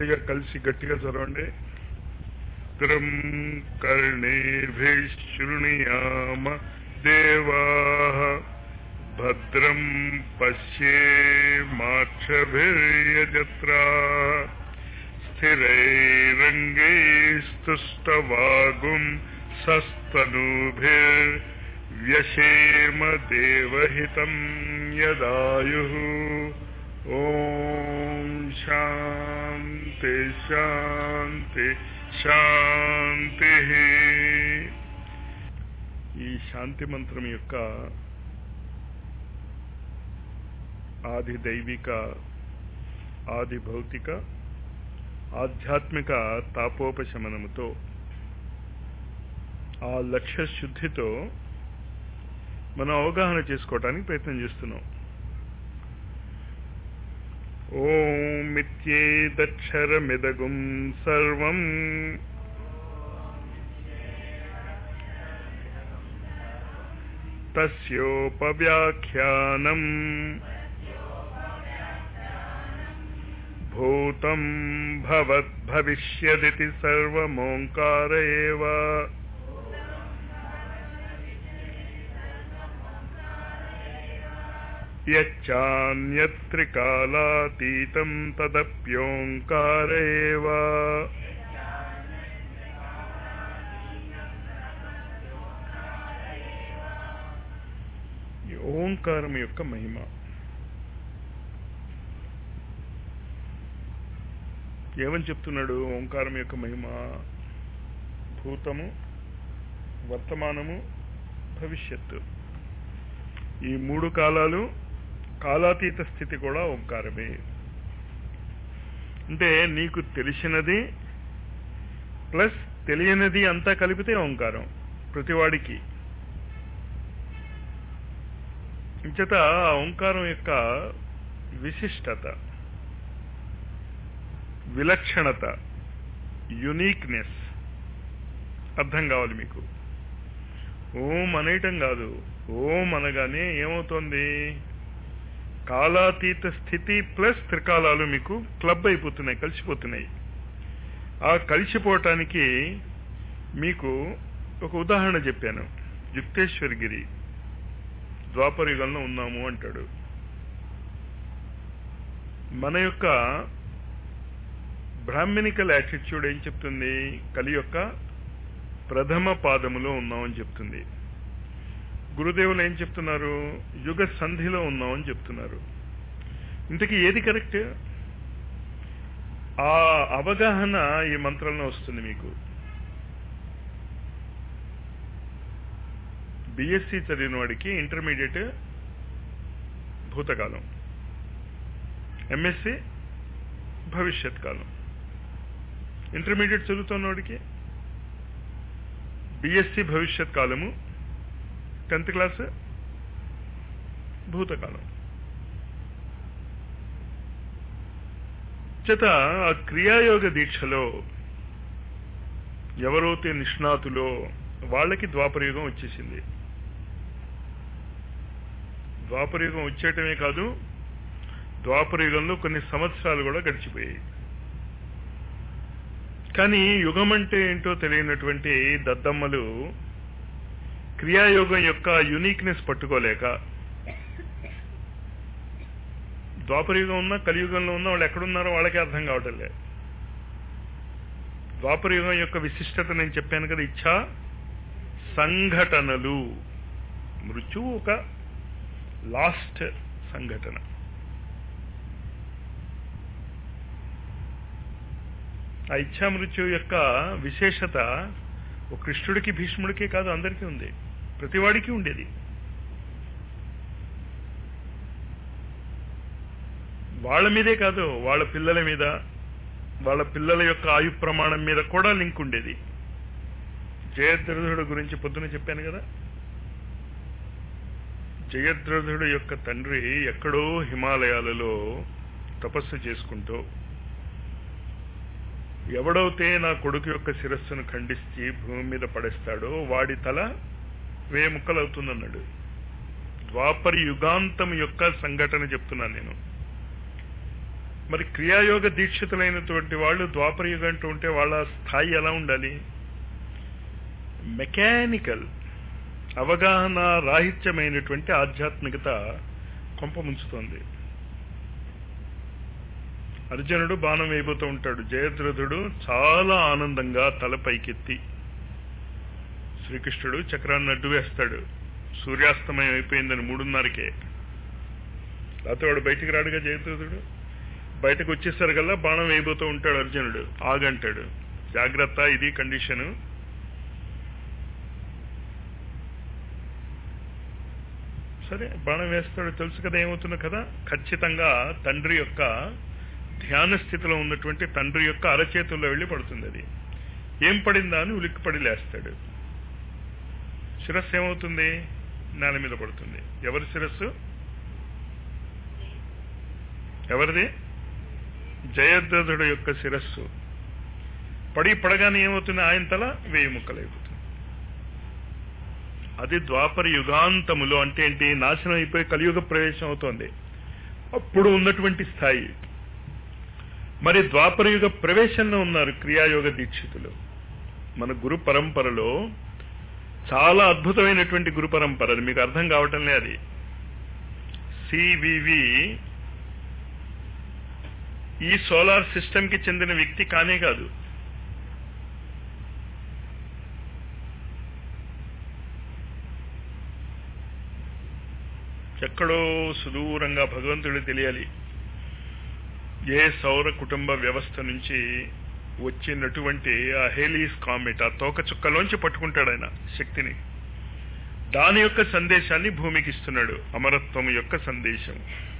గట్టిగా కలిసి గట్టిగా చదవండి త్రం కర్ణేభిశృణుయామ దేవా భద్రం పశ్యేమాక్షభిర్యజత్రా స్థిరైరంగైస్తుష్టవాగుం సస్తనూభిర్వ్యశేమ దేవహితం యదాయుః ఓం శాంతి శాంతి శాంతి ఈ శాంతి మంత్రం యొక్క ఆది దైవిక ఆది భౌతిక ఆధ్యాత్మిక తాపోపశమనముతో ఆ లక్ష్య శుద్ధితో మనం అవగాహన చేసుకోవటానికి ప్రయత్నం చేస్తున్నాం ఓమిత్యేదక్షరమిదగుం సర్వం తస్యోపవ్యాఖ్యానం భూతం భవద్భవిష్యదితి సర్వమోంకార ఏవ యచ్చాన్యత్రికాలాతీతం తదప్యోంకార ఏవ ఈ ఓంకారం యొక్క మహిమ ఏమని చెప్తున్నాడు ఓంకారం యొక్క మహిమ భూతము వర్తమానము భవిష్యత్తు ఈ మూడు కాలాలు కాలాతీత స్థితి కూడా ఓంకారమే అంటే నీకు తెలిసినది ప్లస్ తెలియనిది అంతా కలిపితే ఓంకారం ప్రతివాడికి ఇంచేత ఆ ఓంకారం యొక్క విశిష్టత విలక్షణత యునీక్నెస్ అర్థం కావాలి మీకు ఓం అనేయటం కాదు ఓం అనగానే ఏమవుతోంది కాలాతీత స్థితి ప్లస్ త్రికాలాలు మీకు క్లబ్ అయిపోతున్నాయి కలిసిపోతున్నాయి ఆ కలిసిపోవటానికి మీకు ఒక ఉదాహరణ చెప్పాను యుక్తేశ్వరగిరి ద్వాపర యుగంలో ఉన్నాము అంటాడు మన యొక్క బ్రాహ్మణికల్ యాటిట్యూడ్ ఏం చెప్తుంది కలి యొక్క ప్రథమ పాదములో ఉన్నామని చెప్తుంది గురుదేవులు ఏం చెప్తున్నారు యుగ సంధిలో ఉన్నామని చెప్తున్నారు ఇంతకీ ఏది కరెక్ట్ ఆ అవగాహన ఈ మంత్రంలో వస్తుంది మీకు బిఎస్సి చదివిన వాడికి ఇంటర్మీడియట్ భూతకాలం ఎంఎస్సి భవిష్యత్ కాలం ఇంటర్మీడియట్ చదువుతున్నవాడికి బిఎస్సి భవిష్యత్ కాలము టెన్త్ క్లాస్ భూతకాలం చేత ఆ క్రియాయోగ దీక్షలో ఎవరైతే నిష్ణాతులో వాళ్ళకి ద్వాపరయుగం వచ్చేసింది ద్వాపరయుగం వచ్చేయటమే కాదు ద్వాపరయుగంలో కొన్ని సంవత్సరాలు కూడా గడిచిపోయాయి కానీ యుగం అంటే ఏంటో తెలియనటువంటి దద్దమ్మలు క్రియాయోగం యొక్క యునీక్నెస్ పట్టుకోలేక ద్వాపరయుగం ఉన్నా కలియుగంలో ఉన్నా వాళ్ళు ఎక్కడున్నారో వాళ్ళకే అర్థం కావటం లే ద్వాపరయుగం యొక్క విశిష్టత నేను చెప్పాను కదా ఇచ్చా సంఘటనలు మృత్యువు ఒక లాస్ట్ సంఘటన ఆ ఇచ్చా మృత్యు యొక్క విశేషత ఒక కృష్ణుడికి భీష్ముడికి కాదు అందరికీ ఉంది ప్రతివాడికి ఉండేది వాళ్ళ మీదే కాదు వాళ్ళ పిల్లల మీద వాళ్ళ పిల్లల యొక్క ఆయు ప్రమాణం మీద కూడా లింక్ ఉండేది జయద్రథుడు గురించి పొద్దున చెప్పాను కదా జయద్రథుడు యొక్క తండ్రి ఎక్కడో హిమాలయాలలో తపస్సు చేసుకుంటూ ఎవడైతే నా కొడుకు యొక్క శిరస్సును ఖండిస్తే భూమి మీద పడేస్తాడో వాడి తల వే ముక్కలవుతుందన్నాడు ద్వాపర యుగాంతం యొక్క సంఘటన చెప్తున్నాను నేను మరి క్రియాయోగ దీక్షితులైనటువంటి వాళ్ళు ద్వాపర యుగం అంటూ ఉంటే వాళ్ళ స్థాయి ఎలా ఉండాలి మెకానికల్ అవగాహన రాహిత్యమైనటువంటి ఆధ్యాత్మికత కొంప ముంచుతోంది అర్జునుడు బాణం వేయబోతూ ఉంటాడు జయద్రథుడు చాలా ఆనందంగా తల పైకెత్తి శ్రీకృష్ణుడు చక్రాన్ని అడ్డు వేస్తాడు సూర్యాస్తమయం అయిపోయిందని మూడున్నరకే లేకపోతే వాడు బయటికి రాడుగా జయద్రథుడు బయటకు వచ్చేసరికల్లా బాణం వేయబోతూ ఉంటాడు అర్జునుడు ఆగంటాడు జాగ్రత్త ఇది కండిషను సరే బాణం వేస్తాడు తెలుసు కదా ఏమవుతుందో కదా ఖచ్చితంగా తండ్రి యొక్క ధ్యాన స్థితిలో ఉన్నటువంటి తండ్రి యొక్క అరచేతుల్లో వెళ్ళి పడుతుంది అది ఏం పడిందా అని ఉలిక్కిపడి లేస్తాడు శిరస్సు ఏమవుతుంది నేల మీద పడుతుంది ఎవరి శిరస్సు ఎవరిది జయద్రథుడు యొక్క శిరస్సు పడి పడగానే ఏమవుతుంది ఆయన తల వేయి ముక్కలైపోతుంది అది ద్వాపర యుగాంతములో అంటే ఏంటి నాశనం అయిపోయి కలియుగ ప్రవేశం అవుతోంది అప్పుడు ఉన్నటువంటి స్థాయి మరి ద్వాపర యుగ ప్రవేశంలో ఉన్నారు క్రియాయోగ దీక్షితులు మన గురు పరంపరలో చాలా అద్భుతమైనటువంటి గురు పరంపర అది మీకు అర్థం కావటంలే అది సివివి ఈ సోలార్ సిస్టమ్ కి చెందిన వ్యక్తి కానే కాదు ఎక్కడో సుదూరంగా భగవంతుడు తెలియాలి ఏ సౌర కుటుంబ వ్యవస్థ నుంచి వచ్చినటువంటి ఆ హేలీస్ కామెట్ ఆ తోక చుక్కలోంచి పట్టుకుంటాడు ఆయన శక్తిని దాని యొక్క సందేశాన్ని భూమికి ఇస్తున్నాడు అమరత్వం యొక్క సందేశం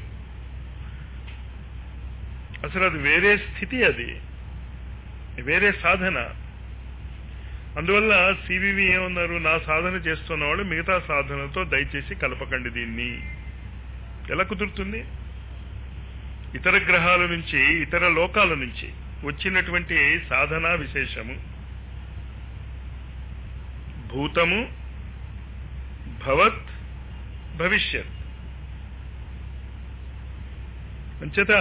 అసలు అది వేరే స్థితి అది వేరే సాధన అందువల్ల సివివి ఏమన్నారు నా సాధన చేస్తున్నవాడు మిగతా సాధనతో దయచేసి కలపకండి దీన్ని ఎలా కుదురుతుంది ఇతర గ్రహాల నుంచి ఇతర లోకాల నుంచి వచ్చినటువంటి సాధనా విశేషము భూతము భవత్ భవిష్యత్ అంచేత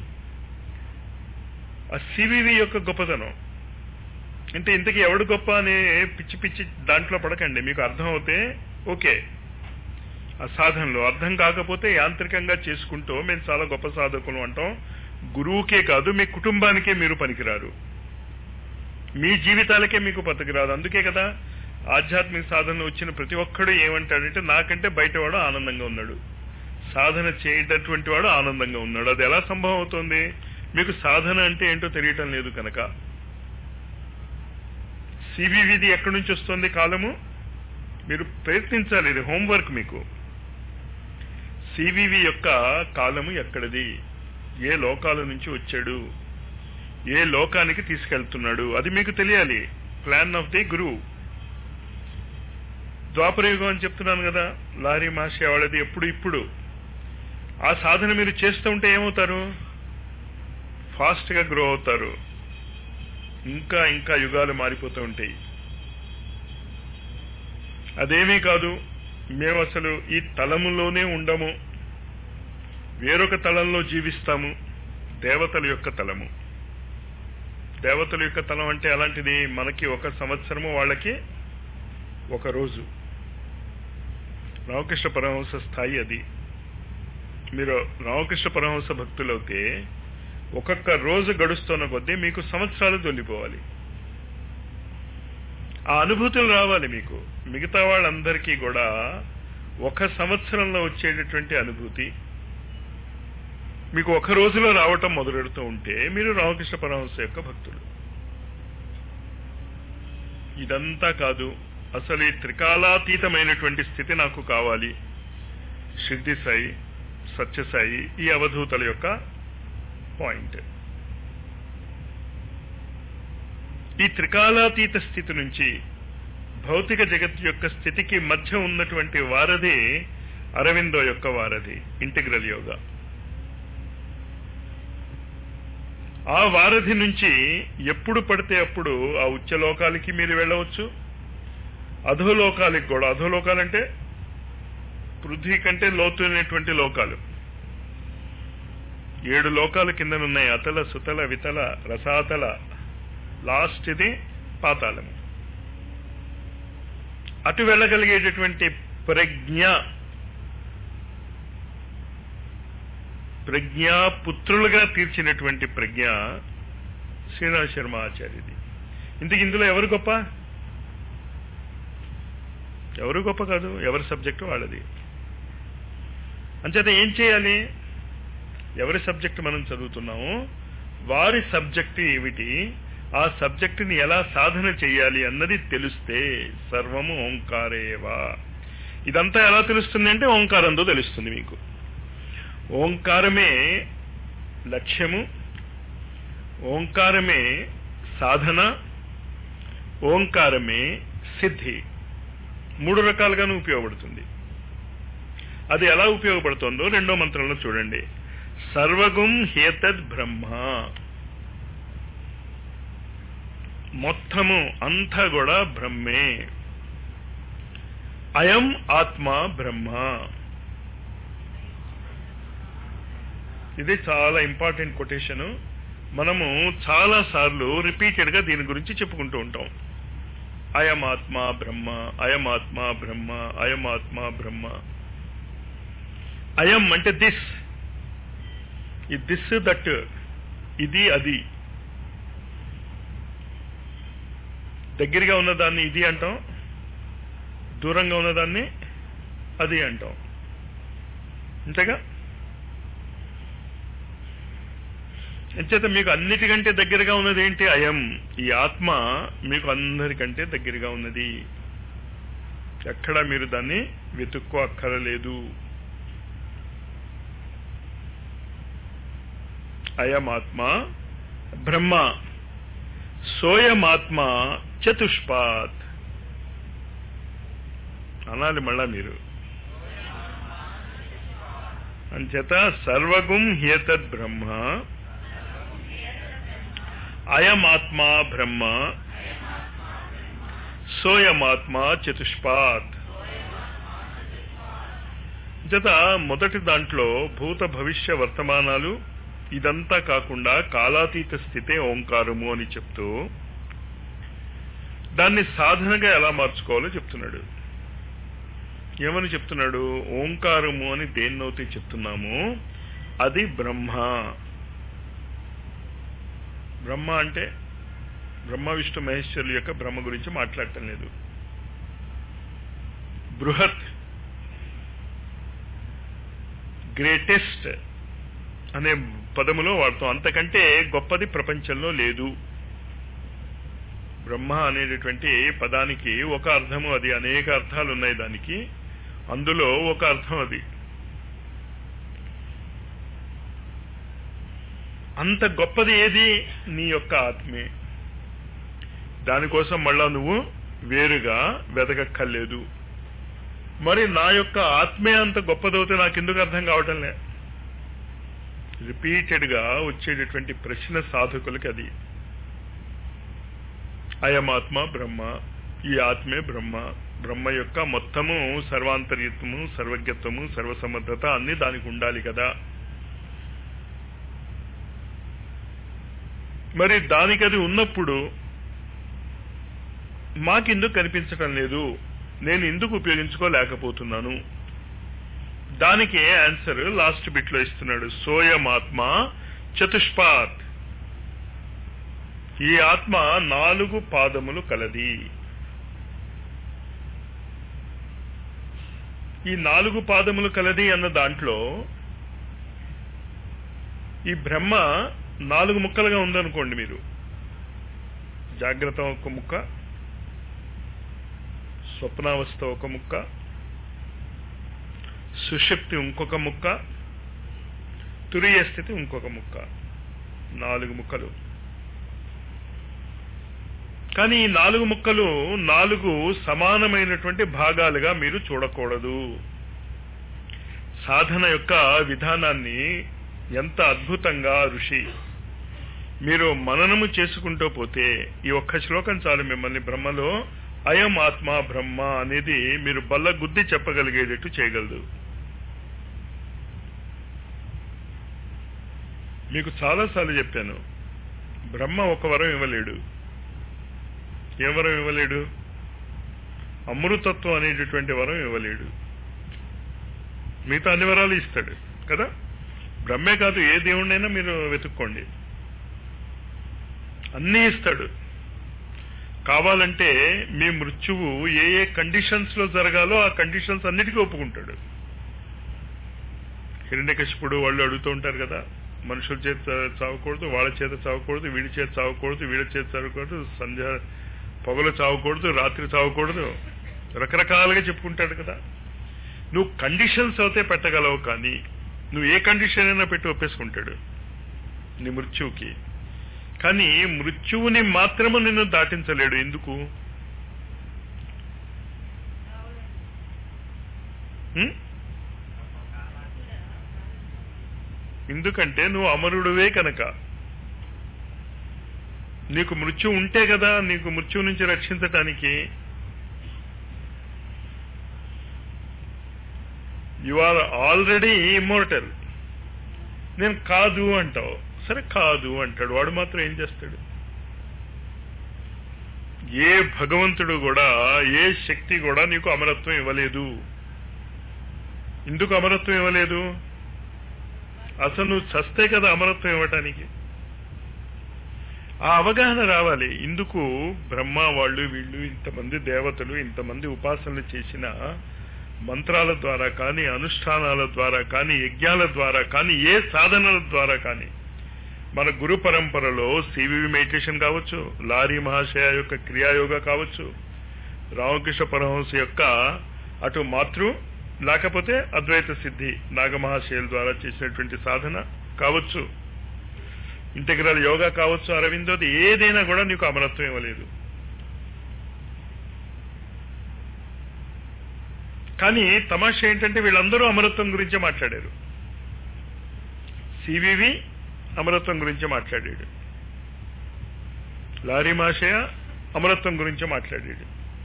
ఆ సివివి యొక్క గొప్పతనం అంటే ఇంతకీ ఎవడు గొప్ప అనే పిచ్చి పిచ్చి దాంట్లో పడకండి మీకు అర్థం అవుతే ఓకే ఆ సాధనలో అర్థం కాకపోతే యాంత్రికంగా చేసుకుంటూ మేము చాలా గొప్ప సాధకులు అంటాం గురువుకే కాదు మీ కుటుంబానికే మీరు పనికిరారు మీ జీవితాలకే మీకు పనికిరాదు అందుకే కదా ఆధ్యాత్మిక సాధన వచ్చిన ప్రతి ఒక్కడు ఏమంటాడంటే నాకంటే బయటవాడు ఆనందంగా ఉన్నాడు సాధన చేయటటువంటి వాడు ఆనందంగా ఉన్నాడు అది ఎలా సంభవం అవుతుంది మీకు సాధన అంటే ఏంటో తెలియటం లేదు కనుక సిబివిది ఎక్కడి నుంచి వస్తుంది కాలము మీరు ప్రయత్నించాలి ఇది హోంవర్క్ మీకు సివివి యొక్క కాలము ఎక్కడిది ఏ లోకాల నుంచి వచ్చాడు ఏ లోకానికి తీసుకెళ్తున్నాడు అది మీకు తెలియాలి ప్లాన్ ఆఫ్ ది గురువు ద్వాపరయుగం అని చెప్తున్నాను కదా లారీ మాషి వాళ్ళది ఎప్పుడు ఇప్పుడు ఆ సాధన మీరు చేస్తూ ఉంటే ఏమవుతారు ఫాస్ట్ గా గ్రో అవుతారు ఇంకా ఇంకా యుగాలు మారిపోతూ ఉంటాయి అదేమీ కాదు మేము అసలు ఈ తలములోనే ఉండము వేరొక తలంలో జీవిస్తాము దేవతల యొక్క తలము దేవతల యొక్క తలం అంటే అలాంటిది మనకి ఒక సంవత్సరము వాళ్ళకి ఒక రోజు రామకృష్ణ పరమహంస స్థాయి అది మీరు రామకృష్ణ పరమహంస భక్తులవుతే ఒక్కొక్క రోజు గడుస్తున్న కొద్దీ మీకు సంవత్సరాలు దొల్లిపోవాలి ఆ అనుభూతులు రావాలి మీకు మిగతా వాళ్ళందరికీ కూడా ఒక సంవత్సరంలో వచ్చేటటువంటి అనుభూతి మీకు ఒక రోజులో రావటం మొదలెడుతూ ఉంటే మీరు రామకృష్ణ పరమహంస యొక్క భక్తులు ఇదంతా కాదు అసలు ఈ త్రికాలాతీతమైనటువంటి స్థితి నాకు కావాలి సిద్ధి సాయి సత్యసాయి ఈ అవధూతల యొక్క పాయింట్ ఈ త్రికాలాతీత స్థితి నుంచి భౌతిక జగత్ యొక్క స్థితికి మధ్య ఉన్నటువంటి వారధి అరవిందో యొక్క వారధి ఇంటిగ్రల్ యోగా ఆ వారధి నుంచి ఎప్పుడు పడితే అప్పుడు ఆ ఉచ్చలోకాలకి మీరు వెళ్ళవచ్చు అధోలోకాలకి కూడా అధోలోకాలంటే పృథ్వీ కంటే లోతున్నటువంటి లోకాలు ఏడు లోకాల కింద ఉన్నాయి అతల సుతల వితల రసాతల లాస్ట్ ఇది పాతాళము అటు వెళ్ళగలిగేటటువంటి ప్రజ్ఞ ప్రజ్ఞా పుత్రులుగా తీర్చినటువంటి ప్రజ్ఞ శ్రీరామ్ శర్మ ఆచార్యది ఇంతకు ఇందులో ఎవరు గొప్ప ఎవరు గొప్ప కాదు ఎవరి సబ్జెక్టు వాళ్ళది అంచేత ఏం చేయాలి ఎవరి సబ్జెక్టు మనం చదువుతున్నామో వారి సబ్జెక్టు ఏమిటి ఆ సబ్జెక్టుని ఎలా సాధన చేయాలి అన్నది తెలిస్తే సర్వము ఓంకారేవా ఇదంతా ఎలా తెలుస్తుంది అంటే ఓంకారంతో తెలుస్తుంది మీకు ఓంకారమే లక్ష్యము ఓంకారమే సాధన ఓంకారమే సిద్ధి మూడు రకాలుగాను ఉపయోగపడుతుంది అది ఎలా ఉపయోగపడుతుందో రెండో మంత్రంలో చూడండి సర్వగుం హేతద్ బ్రహ్మ మొత్తము అంతా కూడా బ్రహ్మే అయం ఆత్మ బ్రహ్మ ఇది చాలా ఇంపార్టెంట్ కొటేషన్ మనము చాలా సార్లు రిపీటెడ్ గా దీని గురించి చెప్పుకుంటూ ఉంటాం అయం ఆత్మ బ్రహ్మ అయం ఆత్మ బ్రహ్మ అయం ఆత్మ బ్రహ్మ అయం అంటే దిస్ ఈ దిస్ దట్ ఇది అది దగ్గరగా ఉన్నదాన్ని ఇది అంటాం దూరంగా ఉన్నదాన్ని అది అంటాం అంతేగా అంచేత మీకు అన్నిటికంటే దగ్గరగా ఉన్నది ఏంటి అయం ఈ ఆత్మ మీకు అందరికంటే దగ్గరగా ఉన్నది ఎక్కడ మీరు దాన్ని వెతుక్కో అక్కరలేదు అయమాత్మ బ్రహ్మ సోయమాత్మ చతుష్పాత్ అనాలి మళ్ళా మీరు అంచేత సర్వగుం హ్యేతద్ బ్రహ్మ అయమాత్మ బ్రహ్మ సోయమాత్మ చతుష్పాత్ జత మొదటి దాంట్లో భూత భవిష్య వర్తమానాలు ఇదంతా కాకుండా కాలాతీత స్థితే ఓంకారము అని చెప్తూ దాన్ని సాధనగా ఎలా మార్చుకోవాలో చెప్తున్నాడు ఏమని చెప్తున్నాడు ఓంకారము అని దేన్నైతే చెప్తున్నాము అది బ్రహ్మ బ్రహ్మ అంటే బ్రహ్మ విష్ణు మహేశ్వరుల యొక్క బ్రహ్మ గురించి మాట్లాడటం లేదు బృహత్ గ్రేటెస్ట్ అనే పదములో వాడతాం అంతకంటే గొప్పది ప్రపంచంలో లేదు బ్రహ్మ అనేటటువంటి పదానికి ఒక అర్థము అది అనేక అర్థాలు ఉన్నాయి దానికి అందులో ఒక అర్థం అది అంత గొప్పది ఏది నీ యొక్క ఆత్మే దానికోసం మళ్ళా నువ్వు వేరుగా వెతకక్కర్లేదు మరి నా యొక్క ఆత్మే అంత గొప్పదవుతే నాకెందుకు అర్థం కావటం లే రిపీటెడ్ గా వచ్చేటటువంటి ప్రశ్న సాధకులకి అది అయమాత్మ బ్రహ్మ ఈ ఆత్మే బ్రహ్మ బ్రహ్మ యొక్క మొత్తము సర్వాంతర్యత్వము సర్వజ్ఞత్వము సర్వసమర్థత అన్ని దానికి ఉండాలి కదా మరి దానికి అది ఉన్నప్పుడు మాకెందుకు కనిపించటం లేదు నేను ఎందుకు ఉపయోగించుకోలేకపోతున్నాను దానికి ఆన్సర్ లాస్ట్ బిట్ లో ఇస్తున్నాడు సోయమాత్మ చతుష్పాత్ ఈ ఆత్మ నాలుగు పాదములు కలది ఈ నాలుగు పాదములు కలది అన్న దాంట్లో ఈ బ్రహ్మ నాలుగు ముక్కలుగా ఉందనుకోండి మీరు జాగ్రత్త ఒక ముక్క స్వప్నావస్థ ఒక ముక్క సుషక్తి ఇంకొక ముక్క తురియ స్థితి ఇంకొక ముక్క నాలుగు ముక్కలు కానీ ఈ నాలుగు ముక్కలు నాలుగు సమానమైనటువంటి భాగాలుగా మీరు చూడకూడదు సాధన యొక్క విధానాన్ని ఎంత అద్భుతంగా ఋషి మీరు మననము చేసుకుంటూ పోతే ఈ ఒక్క శ్లోకం చాలు మిమ్మల్ని బ్రహ్మలో అయం ఆత్మ బ్రహ్మ అనేది మీరు బల్ల గుద్ది చెప్పగలిగేటట్టు చేయగలదు మీకు చాలాసార్లు చెప్పాను బ్రహ్మ ఒక వరం ఇవ్వలేడు ఏ వరం ఇవ్వలేడు అమృతత్వం అనేటటువంటి వరం ఇవ్వలేడు మిగతా అన్ని వరాలు ఇస్తాడు కదా బ్రహ్మే కాదు ఏ దేవుణ్ణైనా మీరు వెతుక్కోండి అన్నీ ఇస్తాడు కావాలంటే మీ మృత్యువు ఏ ఏ కండిషన్స్ లో జరగాలో ఆ కండిషన్స్ అన్నిటికీ ఒప్పుకుంటాడు హిరణ్యకశిపుడు వాళ్ళు అడుగుతూ ఉంటారు కదా మనుషుల చేత చావకూడదు వాళ్ళ చేత చావకూడదు వీడి చేత చావకూడదు వీళ్ళ చేత చావకూడదు సంధ్య పొగలు చావకూడదు రాత్రి చావకూడదు రకరకాలుగా చెప్పుకుంటాడు కదా నువ్వు కండిషన్స్ అయితే పెట్టగలవు కానీ నువ్వు ఏ కండిషన్ అయినా పెట్టి ఒప్పేసుకుంటాడు నీ మృత్యువుకి కానీ మృత్యువుని మాత్రము నిన్ను దాటించలేడు ఎందుకు హ్మ్? ఎందుకంటే నువ్వు అమరుడువే కనుక నీకు మృత్యు ఉంటే కదా నీకు మృత్యు నుంచి రక్షించటానికి యు ఆర్ ఆల్రెడీ ఇమ్మోర్టల్ నేను కాదు అంటావు సరే కాదు అంటాడు వాడు మాత్రం ఏం చేస్తాడు ఏ భగవంతుడు కూడా ఏ శక్తి కూడా నీకు అమరత్వం ఇవ్వలేదు ఎందుకు అమరత్వం ఇవ్వలేదు అసలు నువ్వు చస్తే కదా అమరత్వం ఇవ్వటానికి ఆ అవగాహన రావాలి ఇందుకు బ్రహ్మ వాళ్ళు వీళ్ళు ఇంతమంది దేవతలు ఇంతమంది ఉపాసనలు చేసిన మంత్రాల ద్వారా కానీ అనుష్ఠానాల ద్వారా కానీ యజ్ఞాల ద్వారా కానీ ఏ సాధనల ద్వారా కానీ మన గురు పరంపరలో సివివి మెడిటేషన్ కావచ్చు లారీ మహాశయ యొక్క క్రియాయోగ కావచ్చు రామకృష్ణ పరమహంస యొక్క అటు మాతృ లేకపోతే అద్వైత సిద్ధి నాగమహాశయుల ద్వారా చేసినటువంటి సాధన కావచ్చు ఇంటిగ్రల్ యోగా కావచ్చు అరవిందోది ఏదైనా కూడా నీకు అమరత్వం ఇవ్వలేదు కానీ తమాషా ఏంటంటే వీళ్ళందరూ అమరత్వం గురించే మాట్లాడారు సివివి అమరత్వం గురించే మాట్లాడాడు లారీ మాషయ అమరత్వం గురించే మాట్లాడాడు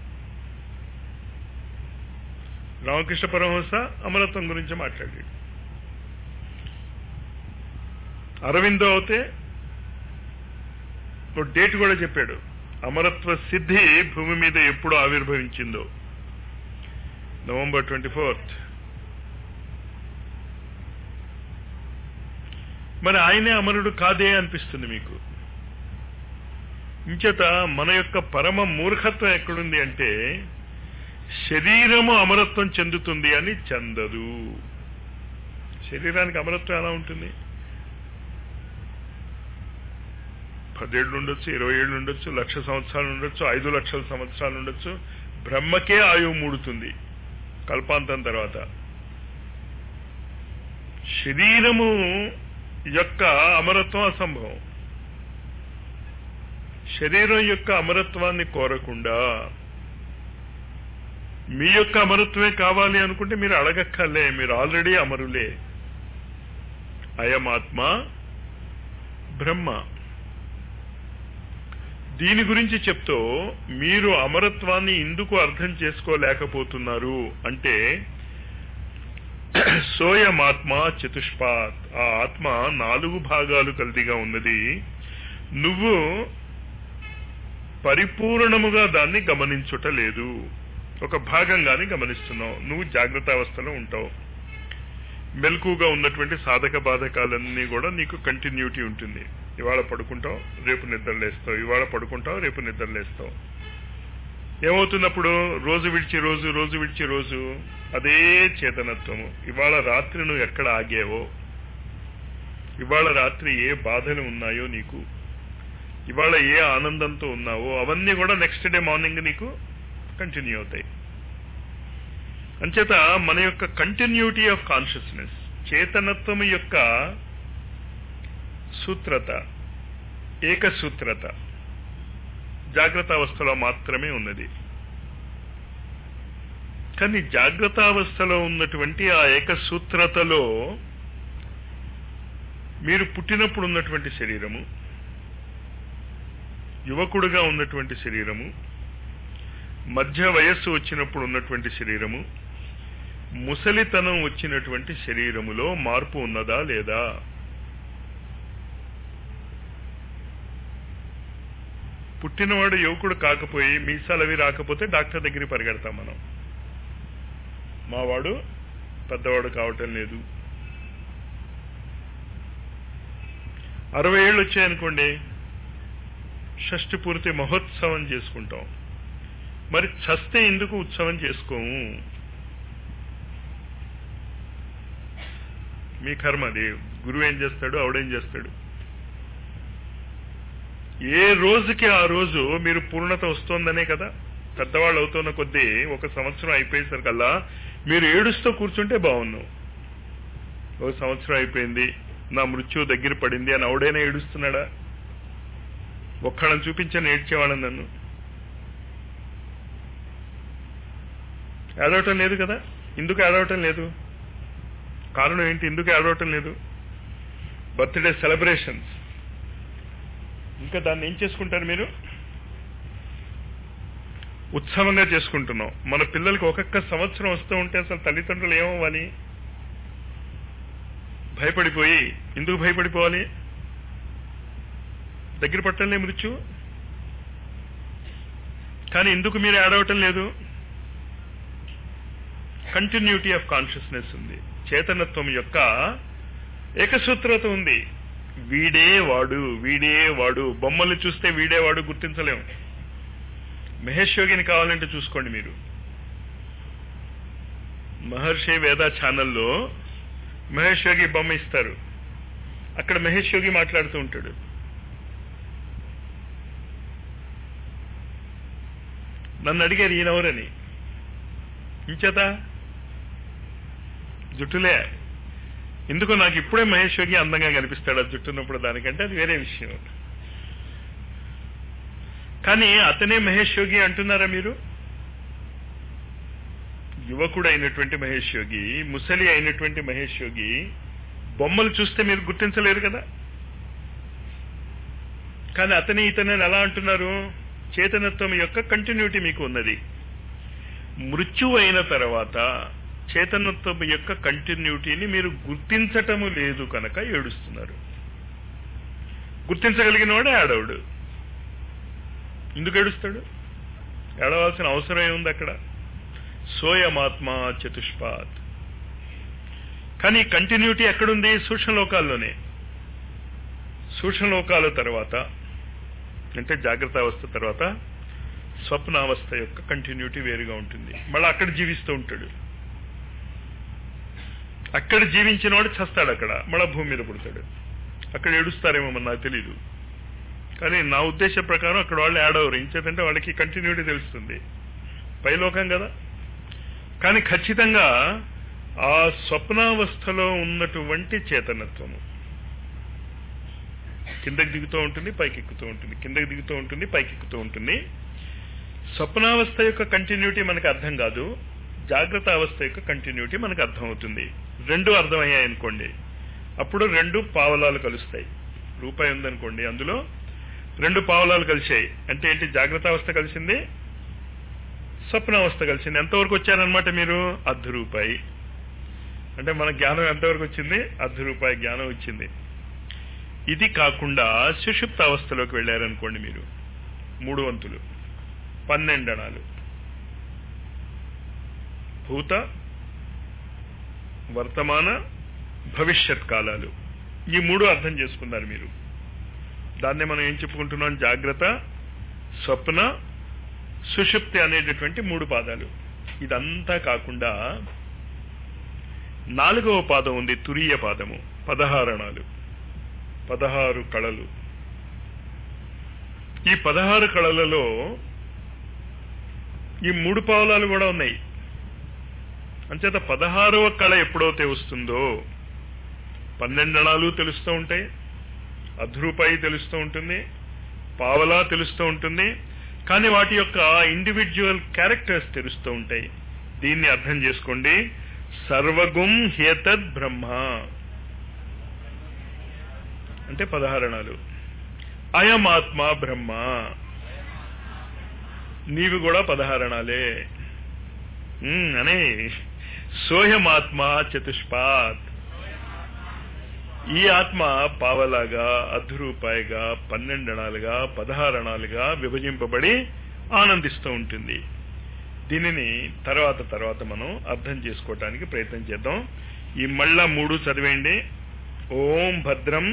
రామకృష్ణ పరమహంస అమరత్వం గురించి మాట్లాడాడు అరవిందో అయితే ఓ డేట్ కూడా చెప్పాడు అమరత్వ సిద్ధి భూమి మీద ఎప్పుడు ఆవిర్భవించిందో నవంబర్ ట్వంటీ ఫోర్త్ మరి ఆయనే అమరుడు కాదే అనిపిస్తుంది మీకు ఇంచేత మన యొక్క పరమ మూర్ఖత్వం ఎక్కడుంది అంటే శరీరము అమరత్వం చెందుతుంది అని చెందదు శరీరానికి అమరత్వం ఎలా ఉంటుంది పదేళ్ళు ఉండొచ్చు ఇరవై ఏళ్ళు ఉండొచ్చు లక్ష సంవత్సరాలు ఉండొచ్చు ఐదు లక్షల సంవత్సరాలు ఉండొచ్చు బ్రహ్మకే ఆయువు మూడుతుంది కల్పాంతం తర్వాత శరీరము యొక్క అమరత్వం అసంభవం శరీరం యొక్క అమరత్వాన్ని కోరకుండా మీ యొక్క అమరత్వమే కావాలి అనుకుంటే మీరు అడగక్కర్లే మీరు ఆల్రెడీ అమరులే అయమాత్మ బ్రహ్మ దీని గురించి చెప్తూ మీరు అమరత్వాన్ని ఎందుకు అర్థం చేసుకోలేకపోతున్నారు అంటే సోయమాత్మ చతుష్పాత్ ఆ ఆత్మ నాలుగు భాగాలు కలిదిగా ఉన్నది నువ్వు పరిపూర్ణముగా దాన్ని గమనించుట లేదు ఒక భాగంగానే గమనిస్తున్నావు నువ్వు జాగ్రత్త అవస్థలో ఉంటావు మెలకుగా ఉన్నటువంటి సాధక బాధకాలన్నీ కూడా నీకు కంటిన్యూటీ ఉంటుంది ఇవాళ పడుకుంటావు రేపు నిద్రలేస్తావు ఇవాళ పడుకుంటావు రేపు నిద్రలేస్తావు ఏమవుతున్నప్పుడు రోజు విడిచి రోజు రోజు విడిచి రోజు అదే చేతనత్వము ఇవాళ రాత్రి నువ్వు ఎక్కడ ఆగావో ఇవాళ రాత్రి ఏ బాధలు ఉన్నాయో నీకు ఇవాళ ఏ ఆనందంతో ఉన్నావో అవన్నీ కూడా నెక్స్ట్ డే మార్నింగ్ నీకు కంటిన్యూ అవుతాయి అంచేత మన యొక్క కంటిన్యూటీ ఆఫ్ కాన్షియస్నెస్ చేతనత్వం యొక్క సూత్రత ఏకసూత్రత జాగ్రత్త అవస్థలో మాత్రమే ఉన్నది కానీ జాగ్రత్త అవస్థలో ఉన్నటువంటి ఆ ఏకసూత్రతలో మీరు పుట్టినప్పుడు ఉన్నటువంటి శరీరము యువకుడుగా ఉన్నటువంటి శరీరము మధ్య వయస్సు వచ్చినప్పుడు ఉన్నటువంటి శరీరము ముసలితనం వచ్చినటువంటి శరీరములో మార్పు ఉన్నదా లేదా పుట్టినవాడు యువకుడు కాకపోయి మీసాలు అవి రాకపోతే డాక్టర్ దగ్గరికి పరిగెడతాం మనం మావాడు పెద్దవాడు కావటం లేదు అరవై ఏళ్ళు వచ్చాయనుకోండి షష్టి పూర్తి మహోత్సవం చేసుకుంటాం మరి చస్తే ఎందుకు ఉత్సవం చేసుకోము మీ కర్మ అది గురువు ఏం చేస్తాడు ఆవిడేం చేస్తాడు ఏ రోజుకి ఆ రోజు మీరు పూర్ణత వస్తోందనే కదా పెద్దవాళ్ళు అవుతున్న కొద్దీ ఒక సంవత్సరం అయిపోయేసరికల్లా మీరు ఏడుస్తూ కూర్చుంటే బాగున్నావు ఒక సంవత్సరం అయిపోయింది నా మృత్యు దగ్గర పడింది అని ఆవిడైనా ఏడుస్తున్నాడా ఒక్కళ్ళని చూపించని ఏడ్చేవాళ్ళని నన్ను ఏడవటం లేదు కదా ఎందుకు ఏడవటం లేదు కారణం ఏంటి ఎందుకు ఏడవటం లేదు బర్త్డే సెలబ్రేషన్స్ ఇంకా దాన్ని ఏం చేసుకుంటారు మీరు ఉత్సవంగా చేసుకుంటున్నాం మన పిల్లలకి ఒక్కొక్క సంవత్సరం వస్తూ ఉంటే అసలు తల్లిదండ్రులు ఏమవ్వాలి భయపడిపోయి ఎందుకు భయపడిపోవాలి దగ్గర పట్టలే మృత్యు కానీ ఎందుకు మీరు ఏడవటం లేదు కంటిన్యూటీ ఆఫ్ కాన్షియస్నెస్ ఉంది చేతనత్వం యొక్క ఏకసూత్రత ఉంది వీడే వాడు వీడే వాడు బొమ్మలు చూస్తే వీడే వాడు గుర్తించలేము మహేష్ యోగిని కావాలంటే చూసుకోండి మీరు మహర్షి వేద ఛానల్లో మహేష్ యోగి బొమ్మ ఇస్తారు అక్కడ మహేష్ యోగి మాట్లాడుతూ ఉంటాడు నన్ను అడిగారు ఈయనెవరని ఇంచేత జుట్టులే ఎందుకో నాకు ఇప్పుడే మహేష్ యోగి అందంగా కనిపిస్తాడు ఆ జుట్టున్నప్పుడు దానికంటే అది వేరే విషయం కానీ అతనే మహేష్ యోగి అంటున్నారా మీరు యువకుడు అయినటువంటి మహేష్ యోగి ముసలి అయినటువంటి మహేష్ యోగి బొమ్మలు చూస్తే మీరు గుర్తించలేరు కదా కానీ అతని ఇతని ఎలా అంటున్నారు చేతనత్వం యొక్క కంటిన్యూటీ మీకు ఉన్నది మృత్యు అయిన తర్వాత చేతనత్వం యొక్క కంటిన్యూటీని మీరు గుర్తించటము లేదు కనుక ఏడుస్తున్నారు గుర్తించగలిగిన వాడే ఆడవుడు ఎందుకు ఏడుస్తాడు ఏడవలసిన అవసరం ఏముంది అక్కడ సోయమాత్మ చతుష్పాత్ కానీ కంటిన్యూటీ ఎక్కడుంది సూక్ష్మలోకాల్లోనే సూక్ష్మలోకాల తర్వాత అంటే జాగ్రత్త అవస్థ తర్వాత స్వప్నావస్థ యొక్క కంటిన్యూటీ వేరుగా ఉంటుంది మళ్ళీ అక్కడ జీవిస్తూ ఉంటాడు అక్కడ జీవించిన వాడు చస్తాడు అక్కడ మళ్ళా భూమి మీద పుడతాడు అక్కడ ఏడుస్తారేమో మరి నాకు తెలీదు కానీ నా ఉద్దేశ ప్రకారం అక్కడ వాళ్ళు యాడ్ అవ్వరు ఇంచేతంటే వాళ్ళకి కంటిన్యూటీ తెలుస్తుంది పైలోకం కదా కానీ ఖచ్చితంగా ఆ స్వప్నావస్థలో ఉన్నటువంటి చేతనత్వము కిందకి దిగుతూ ఉంటుంది పైకి ఎక్కుతూ ఉంటుంది కిందకి దిగుతూ ఉంటుంది పైకి ఎక్కుతూ ఉంటుంది స్వప్నావస్థ యొక్క కంటిన్యూటీ మనకు అర్థం కాదు జాగ్రత్త అవస్థ యొక్క కంటిన్యూటీ మనకు అర్థమవుతుంది రెండు అర్థమయ్యాయి అనుకోండి అప్పుడు రెండు పావలాలు కలుస్తాయి రూపాయి ఉందనుకోండి అందులో రెండు పావలాలు కలిసాయి అంటే ఏంటి జాగ్రత్త అవస్థ కలిసింది స్వప్నావస్థ కలిసింది ఎంతవరకు వచ్చారనమాట మీరు అర్ధ రూపాయి అంటే మన జ్ఞానం ఎంతవరకు వచ్చింది అర్ధ రూపాయి జ్ఞానం వచ్చింది ఇది కాకుండా సుషుప్త అవస్థలోకి వెళ్ళారనుకోండి మీరు మూడు వంతులు పన్నెండణాలు భూత వర్తమాన భవిష్యత్ కాలాలు ఈ మూడు అర్థం చేసుకున్నారు మీరు దాన్నే మనం ఏం చెప్పుకుంటున్నాం జాగ్రత్త స్వప్న సుషుప్తి అనేటటువంటి మూడు పాదాలు ఇదంతా కాకుండా నాలుగవ పాదం ఉంది తురీయ పాదము పదహారణాలు పదహారు కళలు ఈ పదహారు కళలలో ఈ మూడు పావులాలు కూడా ఉన్నాయి అంచేత పదహారవ కళ ఎప్పుడైతే వస్తుందో పన్నెండణాలు తెలుస్తూ ఉంటాయి అర్ధరూపాయి తెలుస్తూ ఉంటుంది పావలా తెలుస్తూ ఉంటుంది కానీ వాటి యొక్క ఇండివిజువల్ క్యారెక్టర్స్ తెలుస్తూ ఉంటాయి దీన్ని అర్థం చేసుకోండి సర్వగుం హేతద్ బ్రహ్మ అంటే పదహారణాలు అయమాత్మ బ్రహ్మ నీవి కూడా పదహారణాలే అనే సోహమాత్మ చతుష్పాత్ ఈ ఆత్మ పావలాగా అర్ధ రూపాయిగా పన్నెండణాలుగా పదహారణాలుగా విభజింపబడి ఆనందిస్తూ ఉంటుంది దీనిని తర్వాత తర్వాత మనం అర్థం చేసుకోవటానికి ప్రయత్నం చేద్దాం ఈ మళ్ళా మూడు చదివేయండి ఓం భద్రం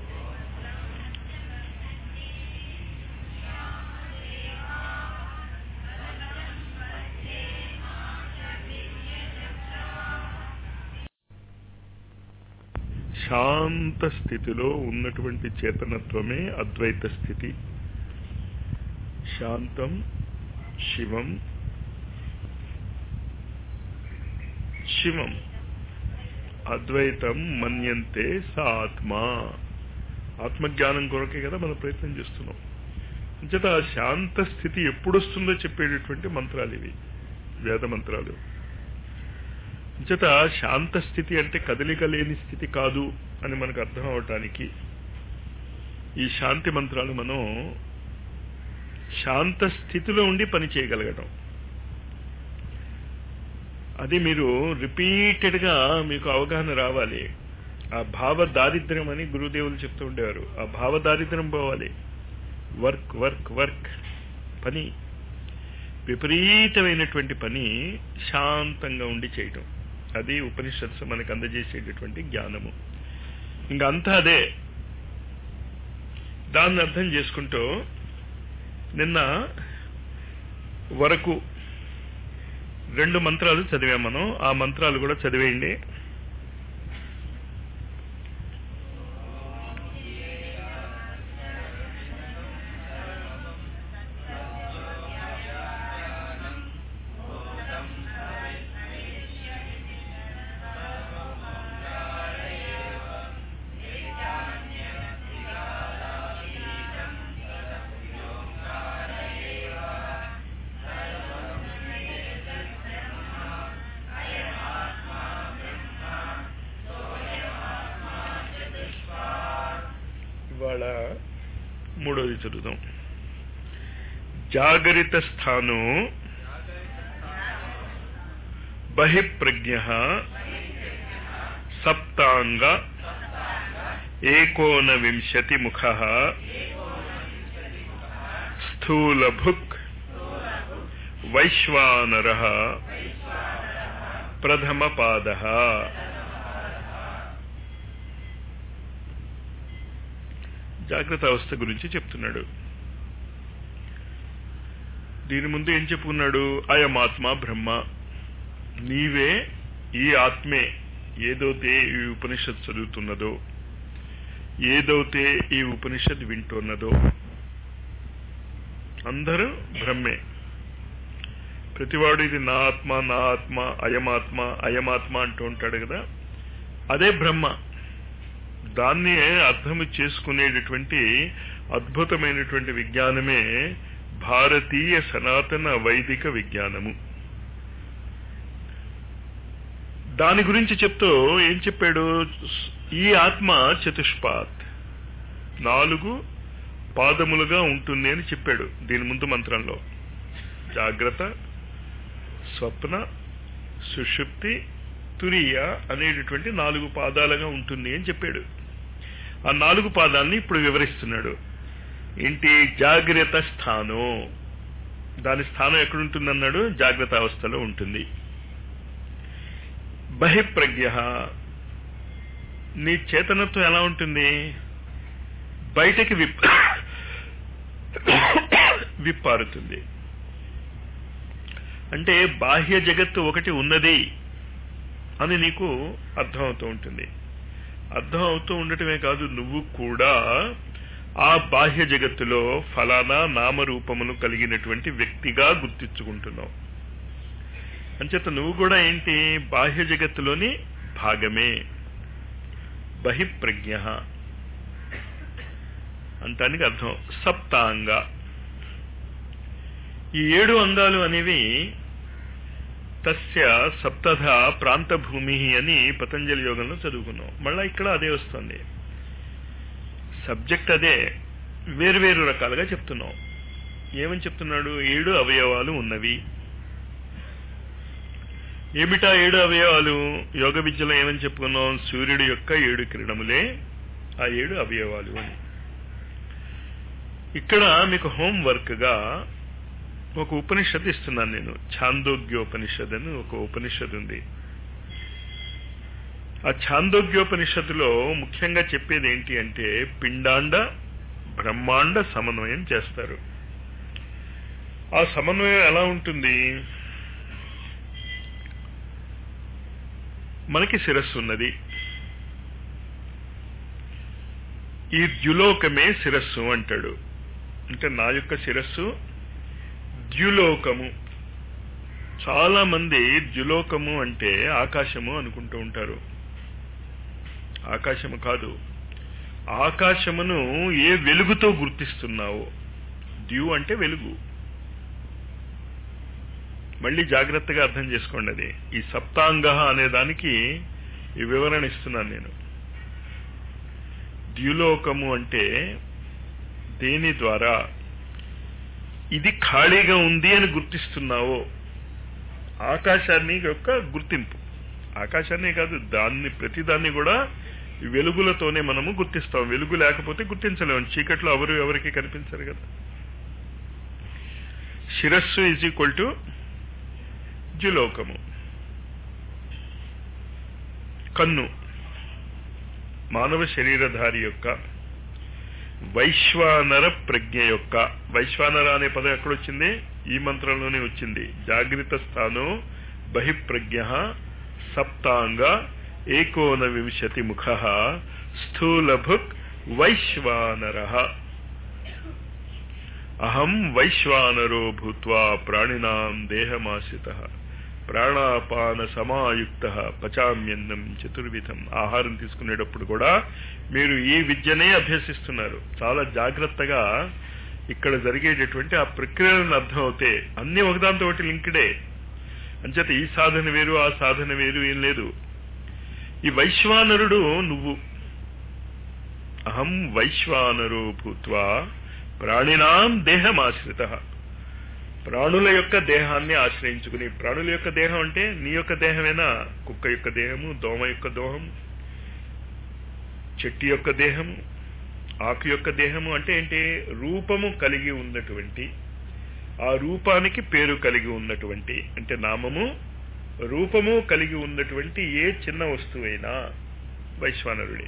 శాంత స్థితిలో ఉన్నటువంటి చేతనత్వమే అద్వైత స్థితి శాంతం శివం శివం అద్వైతం మన్యంతే స ఆత్మ ఆత్మజ్ఞానం కొరకే కదా మనం ప్రయత్నం చేస్తున్నాం అంచేత ఆ శాంత స్థితి ఎప్పుడు వస్తుందో చెప్పేటటువంటి మంత్రాలు ఇవి వేద మంత్రాలు అంచేత శాంత స్థితి అంటే కదలిక లేని స్థితి కాదు అని మనకు అర్థం అవటానికి ఈ శాంతి మంత్రాలు మనం శాంత స్థితిలో ఉండి పని చేయగలగటం అది మీరు రిపీటెడ్గా మీకు అవగాహన రావాలి ఆ భావ దారిద్ర్యం అని గురుదేవులు చెప్తూ ఉండేవారు ఆ భావ దారిద్ర్యం పోవాలి వర్క్ వర్క్ వర్క్ పని విపరీతమైనటువంటి పని శాంతంగా ఉండి చేయటం అది ఉపనిషత్సు మనకు అందజేసేటటువంటి జ్ఞానము ఇంకా అంతా అదే దాన్ని అర్థం చేసుకుంటూ నిన్న వరకు రెండు మంత్రాలు చదివాం మనం ఆ మంత్రాలు కూడా చదివేయండి ఇవాళ మూడోది చదువుదాం జాగరిత స్థాను బహిప్రజ్ఞ సప్తాంగ ఏకోనవింశతి ముఖ స్థూలభుక్ వైశ్వానర ప్రథమ పాద జాగ్రత్త అవస్థ గురించి చెప్తున్నాడు దీని ముందు ఏం చెప్పుకున్నాడు అయమాత్మ బ్రహ్మ నీవే ఈ ఆత్మే ఏదైతే ఈ ఉపనిషత్ చదువుతున్నదో ఏదైతే ఈ ఉపనిషత్ వింటున్నదో అందరూ బ్రహ్మే ప్రతివాడు ఇది నా ఆత్మ నా ఆత్మ అయమాత్మ అయమాత్మ అంటూ ఉంటాడు కదా అదే బ్రహ్మ దాన్ని అర్థము చేసుకునేటటువంటి అద్భుతమైనటువంటి విజ్ఞానమే భారతీయ సనాతన వైదిక విజ్ఞానము దాని గురించి చెప్తూ ఏం చెప్పాడు ఈ ఆత్మ చతుష్పాత్ నాలుగు పాదములుగా ఉంటుంది అని చెప్పాడు దీని ముందు మంత్రంలో జాగ్రత్త స్వప్న సుషుప్తి తురియ అనేటటువంటి నాలుగు పాదాలుగా ఉంటుంది అని చెప్పాడు ఆ నాలుగు పాదాలని ఇప్పుడు వివరిస్తున్నాడు ఏంటి జాగ్రత్త స్థానం దాని స్థానం ఎక్కడుంటుందన్నాడు జాగ్రత్త అవస్థలో ఉంటుంది బహిప్రజ్ఞ నీ చేతనత్వం ఎలా ఉంటుంది బయటకి విప్ విప్పారుతుంది అంటే బాహ్య జగత్తు ఒకటి ఉన్నది అని నీకు అర్థమవుతూ ఉంటుంది అర్థం అవుతూ ఉండటమే కాదు నువ్వు కూడా ఆ బాహ్య జగత్తులో ఫలానా నామరూపములు కలిగినటువంటి వ్యక్తిగా గుర్తించుకుంటున్నావు అంచేత నువ్వు కూడా ఏంటి బాహ్య జగత్తులోని భాగమే బహిప్రజ్ఞ అంటానికి అర్థం సప్తాంగ ఈ ఏడు అంగాలు అనేవి తస్య సప్తధ ప్రాంతభూమి అని పతంజలి యోగంలో చదువుకున్నాం మళ్ళా ఇక్కడ అదే వస్తుంది సబ్జెక్ట్ అదే వేరువేరు రకాలుగా చెప్తున్నాం ఏమని చెప్తున్నాడు ఏడు అవయవాలు ఉన్నవి ఏమిటా ఏడు అవయవాలు యోగ విద్యలో ఏమని చెప్పుకున్నాం సూర్యుడి యొక్క ఏడు కిరణములే ఆ ఏడు అవయవాలు అని ఇక్కడ మీకు హోంవర్క్ గా ఒక ఉపనిషత్తు ఇస్తున్నాను నేను ఛాందోగ్యోపనిషత్ అని ఒక ఉపనిషత్తు ఉంది ఆ ఛాందోగ్యోపనిషత్తులో ముఖ్యంగా చెప్పేది ఏంటి అంటే పిండాండ బ్రహ్మాండ సమన్వయం చేస్తారు ఆ సమన్వయం ఎలా ఉంటుంది మనకి శిరస్సు ఉన్నది ఈ ద్యులోకమే శిరస్సు అంటాడు అంటే నా యొక్క శిరస్సు ద్యులోకము చాలా మంది ద్యులోకము అంటే ఆకాశము అనుకుంటూ ఉంటారు ఆకాశము కాదు ఆకాశమును ఏ వెలుగుతో గుర్తిస్తున్నావో ద్యు అంటే వెలుగు మళ్ళీ జాగ్రత్తగా అర్థం చేసుకోండి అది ఈ సప్తాంగ అనే దానికి ఈ వివరణ ఇస్తున్నాను నేను ద్యులోకము అంటే దేని ద్వారా ఇది ఖాళీగా ఉంది అని గుర్తిస్తున్నావో ఆకాశాన్ని యొక్క గుర్తింపు ఆకాశాన్నే కాదు దాన్ని ప్రతిదాన్ని కూడా వెలుగులతోనే మనము గుర్తిస్తాం వెలుగు లేకపోతే గుర్తించలేము చీకట్లో ఎవరు ఎవరికి కనిపించరు కదా శిరస్సు ఈజ్ ఈక్వల్ టు ద్యులోకము కన్ను మానవ శరీరధారి యొక్క వైశ్వానర ప్రజ్ఞ యొక్క వైశ్వానర అనే పదం ఎక్కడొచ్చింది ఈ మంత్రంలోనే వచ్చింది జాగ్రత్త స్థానో బహిప్రజ్ఞ సప్తాంగ ఏకోన వింశతి ముఖ స్థూలభుక్ వైశ్వానర అహం వైశ్వానరో భూత్వా ప్రాణినాం దేహమాశ్రిత ప్రాణాపాన సమాయుక్త పచామ్యన్నం చతుర్విధం ఆహారం తీసుకునేటప్పుడు కూడా మీరు ఈ విద్యనే అభ్యసిస్తున్నారు చాలా జాగ్రత్తగా ఇక్కడ జరిగేటటువంటి ఆ ప్రక్రియలను అర్థం అవుతే అన్ని ఒకదాంతో ఒకటి లింక్డే అంచేత ఈ సాధన వేరు ఆ సాధన వేరు ఏం లేదు ఈ వైశ్వానరుడు నువ్వు అహం వైశ్వానరో భూత్వా ప్రాణినాం దేహమాశ్రిత ప్రాణుల యొక్క దేహాన్ని ఆశ్రయించుకుని ప్రాణుల యొక్క దేహం అంటే నీ యొక్క దేహమేనా కుక్క యొక్క దేహము దోమ యొక్క దోహము చెట్టు యొక్క దేహము ఆకు యొక్క దేహము అంటే ఏంటి రూపము కలిగి ఉన్నటువంటి ఆ రూపానికి పేరు కలిగి ఉన్నటువంటి అంటే నామము రూపము కలిగి ఉన్నటువంటి ఏ చిన్న వస్తువైనా వైశ్వానరుడే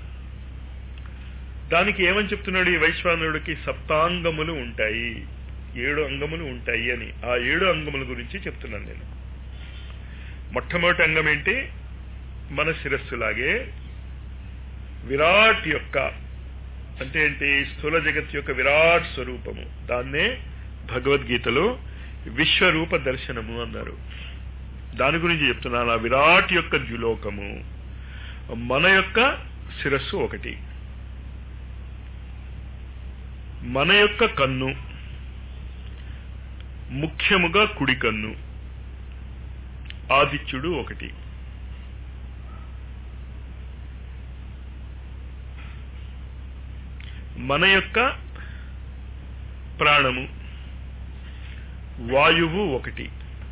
దానికి ఏమని చెప్తున్నాడు ఈ వైశ్వానరుడికి సప్తాంగములు ఉంటాయి ఏడు అంగములు ఉంటాయి అని ఆ ఏడు అంగముల గురించి చెప్తున్నాను నేను మొట్టమొదటి అంగం ఏంటి మన శిరస్సులాగే విరాట్ యొక్క అంటే ఏంటి స్థూల జగత్ యొక్క విరాట్ స్వరూపము దాన్నే భగవద్గీతలో విశ్వరూప దర్శనము అన్నారు దాని గురించి చెప్తున్నాను ఆ విరాట్ యొక్క ద్యులోకము మన యొక్క శిరస్సు ఒకటి మన యొక్క కన్ను ముఖ్యముగా కుడి కన్ను ఆదిత్యుడు ఒకటి మన యొక్క ప్రాణము వాయువు ఒకటి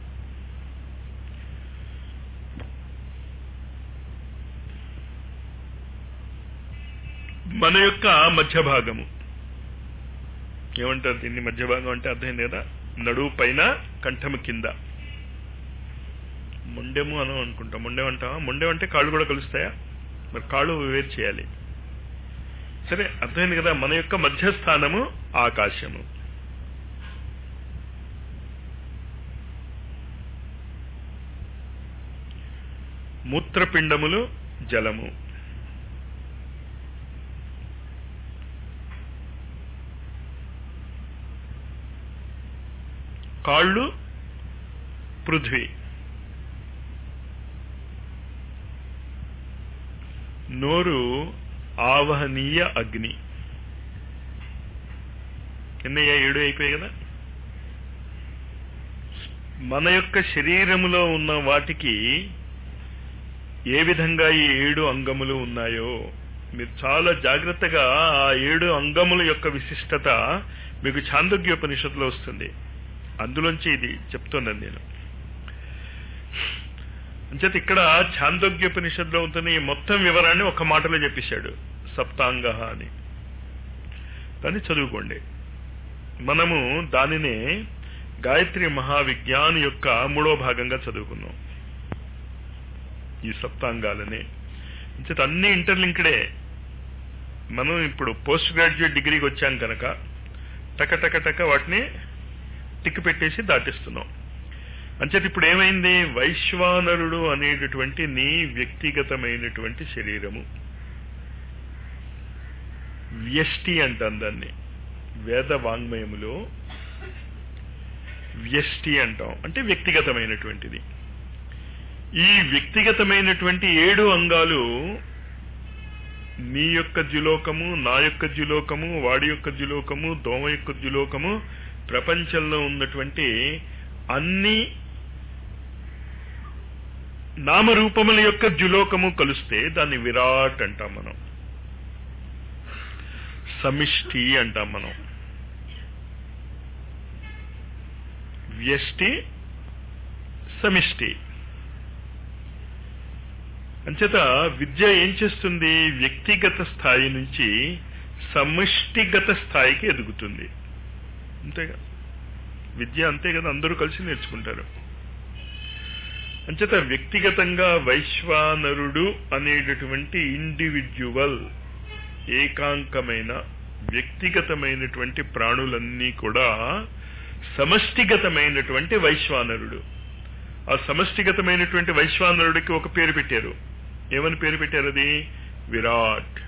మన యొక్క మధ్య భాగము ఏమంటారు దీన్ని మధ్య భాగం అంటే అర్థమైంది కదా నడువు పైన కంఠము కింద మొండెము అని అనుకుంటాం మొండెం అంటావా మొండెం అంటే కాళ్ళు కూడా కలుస్తాయా మరి కాళ్ళు వేరు చేయాలి సరే అర్థమైంది కదా మన యొక్క మధ్యస్థానము ఆకాశము మూత్రపిండములు జలము కాళ్ళు పృథ్వీ నోరు ఆవహనీయ అగ్ని ఎన్నయ్యా ఏడు అయిపోయాయి కదా మన యొక్క శరీరములో ఉన్న వాటికి ఏ విధంగా ఈ ఏడు అంగములు ఉన్నాయో మీరు చాలా జాగ్రత్తగా ఆ ఏడు అంగముల యొక్క విశిష్టత మీకు చాందోగ్యోపనిషత్తులో వస్తుంది అందులోంచి ఇది చెప్తున్నాను నేను అంచేత ఇక్కడ ఛాందోగ్యోపనిషత్తులో ఉంటున్న ఈ మొత్తం వివరాన్ని ఒక మాటలో చెప్పేశాడు సప్తాంగ అని దాన్ని చదువుకోండి మనము దానినే గాయత్రి మహావిజ్ఞాన్ యొక్క మూడో భాగంగా చదువుకున్నాం ఈ సప్తాంగాలని అంచేత అన్ని ఇంటర్లింక్డే మనం ఇప్పుడు పోస్ట్ గ్రాడ్యుయేట్ డిగ్రీకి వచ్చాం కనుక టక టక టక వాటిని టిక్ పెట్టేసి దాటిస్తున్నాం అంచేత ఇప్పుడు ఏమైంది వైశ్వానరుడు అనేటటువంటి నీ వ్యక్తిగతమైనటువంటి శరీరము వ్యష్టి అంటాం దాన్ని వేద వాంగ్మయములో వ్యష్టి అంటాం అంటే వ్యక్తిగతమైనటువంటిది ఈ వ్యక్తిగతమైనటువంటి ఏడు అంగాలు నీ యొక్క జులోకము నా యొక్క జులోకము వాడి యొక్క జులోకము దోమ యొక్క జులోకము ప్రపంచంలో ఉన్నటువంటి అన్ని నామరూపముల యొక్క జులోకము కలిస్తే దాన్ని విరాట్ అంటాం మనం సమిష్టి అంటాం మనం వ్యష్టి సమిష్టి అంచేత విద్య ఏం చేస్తుంది వ్యక్తిగత స్థాయి నుంచి సమిష్టిగత స్థాయికి ఎదుగుతుంది అంతేగా విద్య అంతే కదా అందరూ కలిసి నేర్చుకుంటారు అంచేత వ్యక్తిగతంగా వైశ్వానరుడు అనేటటువంటి ఇండివిడ్యువల్ ఏకాంకమైన వ్యక్తిగతమైనటువంటి ప్రాణులన్నీ కూడా సమష్టిగతమైనటువంటి వైశ్వానరుడు ఆ సమష్టిగతమైనటువంటి వైశ్వానరుడికి ఒక పేరు పెట్టారు ఏమని పేరు పెట్టారు అది విరాట్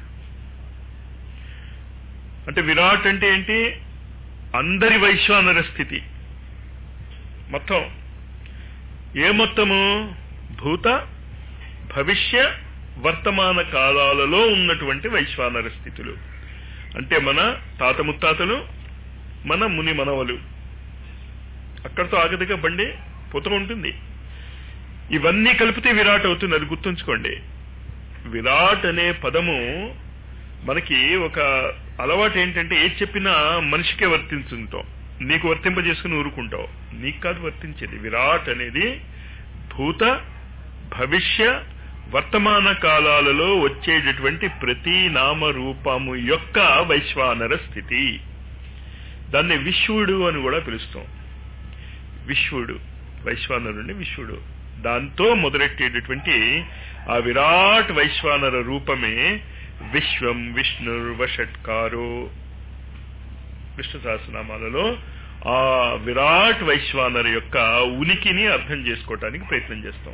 అంటే విరాట్ అంటే ఏంటి అందరి వైశ్వానర స్థితి మొత్తం ఏ మొత్తము భూత భవిష్య వర్తమాన కాలాలలో ఉన్నటువంటి వైశ్వానర స్థితులు అంటే మన తాత ముత్తాతలు మన ముని మనవలు అక్కడతో ఆగదిగా బండి పోతూ ఉంటుంది ఇవన్నీ కలిపితే విరాట్ అవుతుంది అది గుర్తుంచుకోండి విరాట్ అనే పదము మనకి ఒక అలవాటు ఏంటంటే ఏది చెప్పినా మనిషికే వర్తించుంటాం నీకు వర్తింపజేసుకుని ఊరుకుంటావు నీకు కాదు వర్తించేది విరాట్ అనేది భూత భవిష్య వర్తమాన కాలాలలో వచ్చేటటువంటి ప్రతి నామరూపము యొక్క వైశ్వానర స్థితి దాన్ని విశ్వుడు అని కూడా పిలుస్తాం విశ్వుడు వైశ్వానరుని విశ్వుడు దాంతో మొదలెట్టేటటువంటి ఆ విరాట్ వైశ్వానర రూపమే విశ్వం విష్ణుర్వషట్కారో విష్ణు సహస్రనామాలలో ఆ విరాట్ వైశ్వానర యొక్క ఉనికిని అర్థం చేసుకోవటానికి ప్రయత్నం చేస్తాం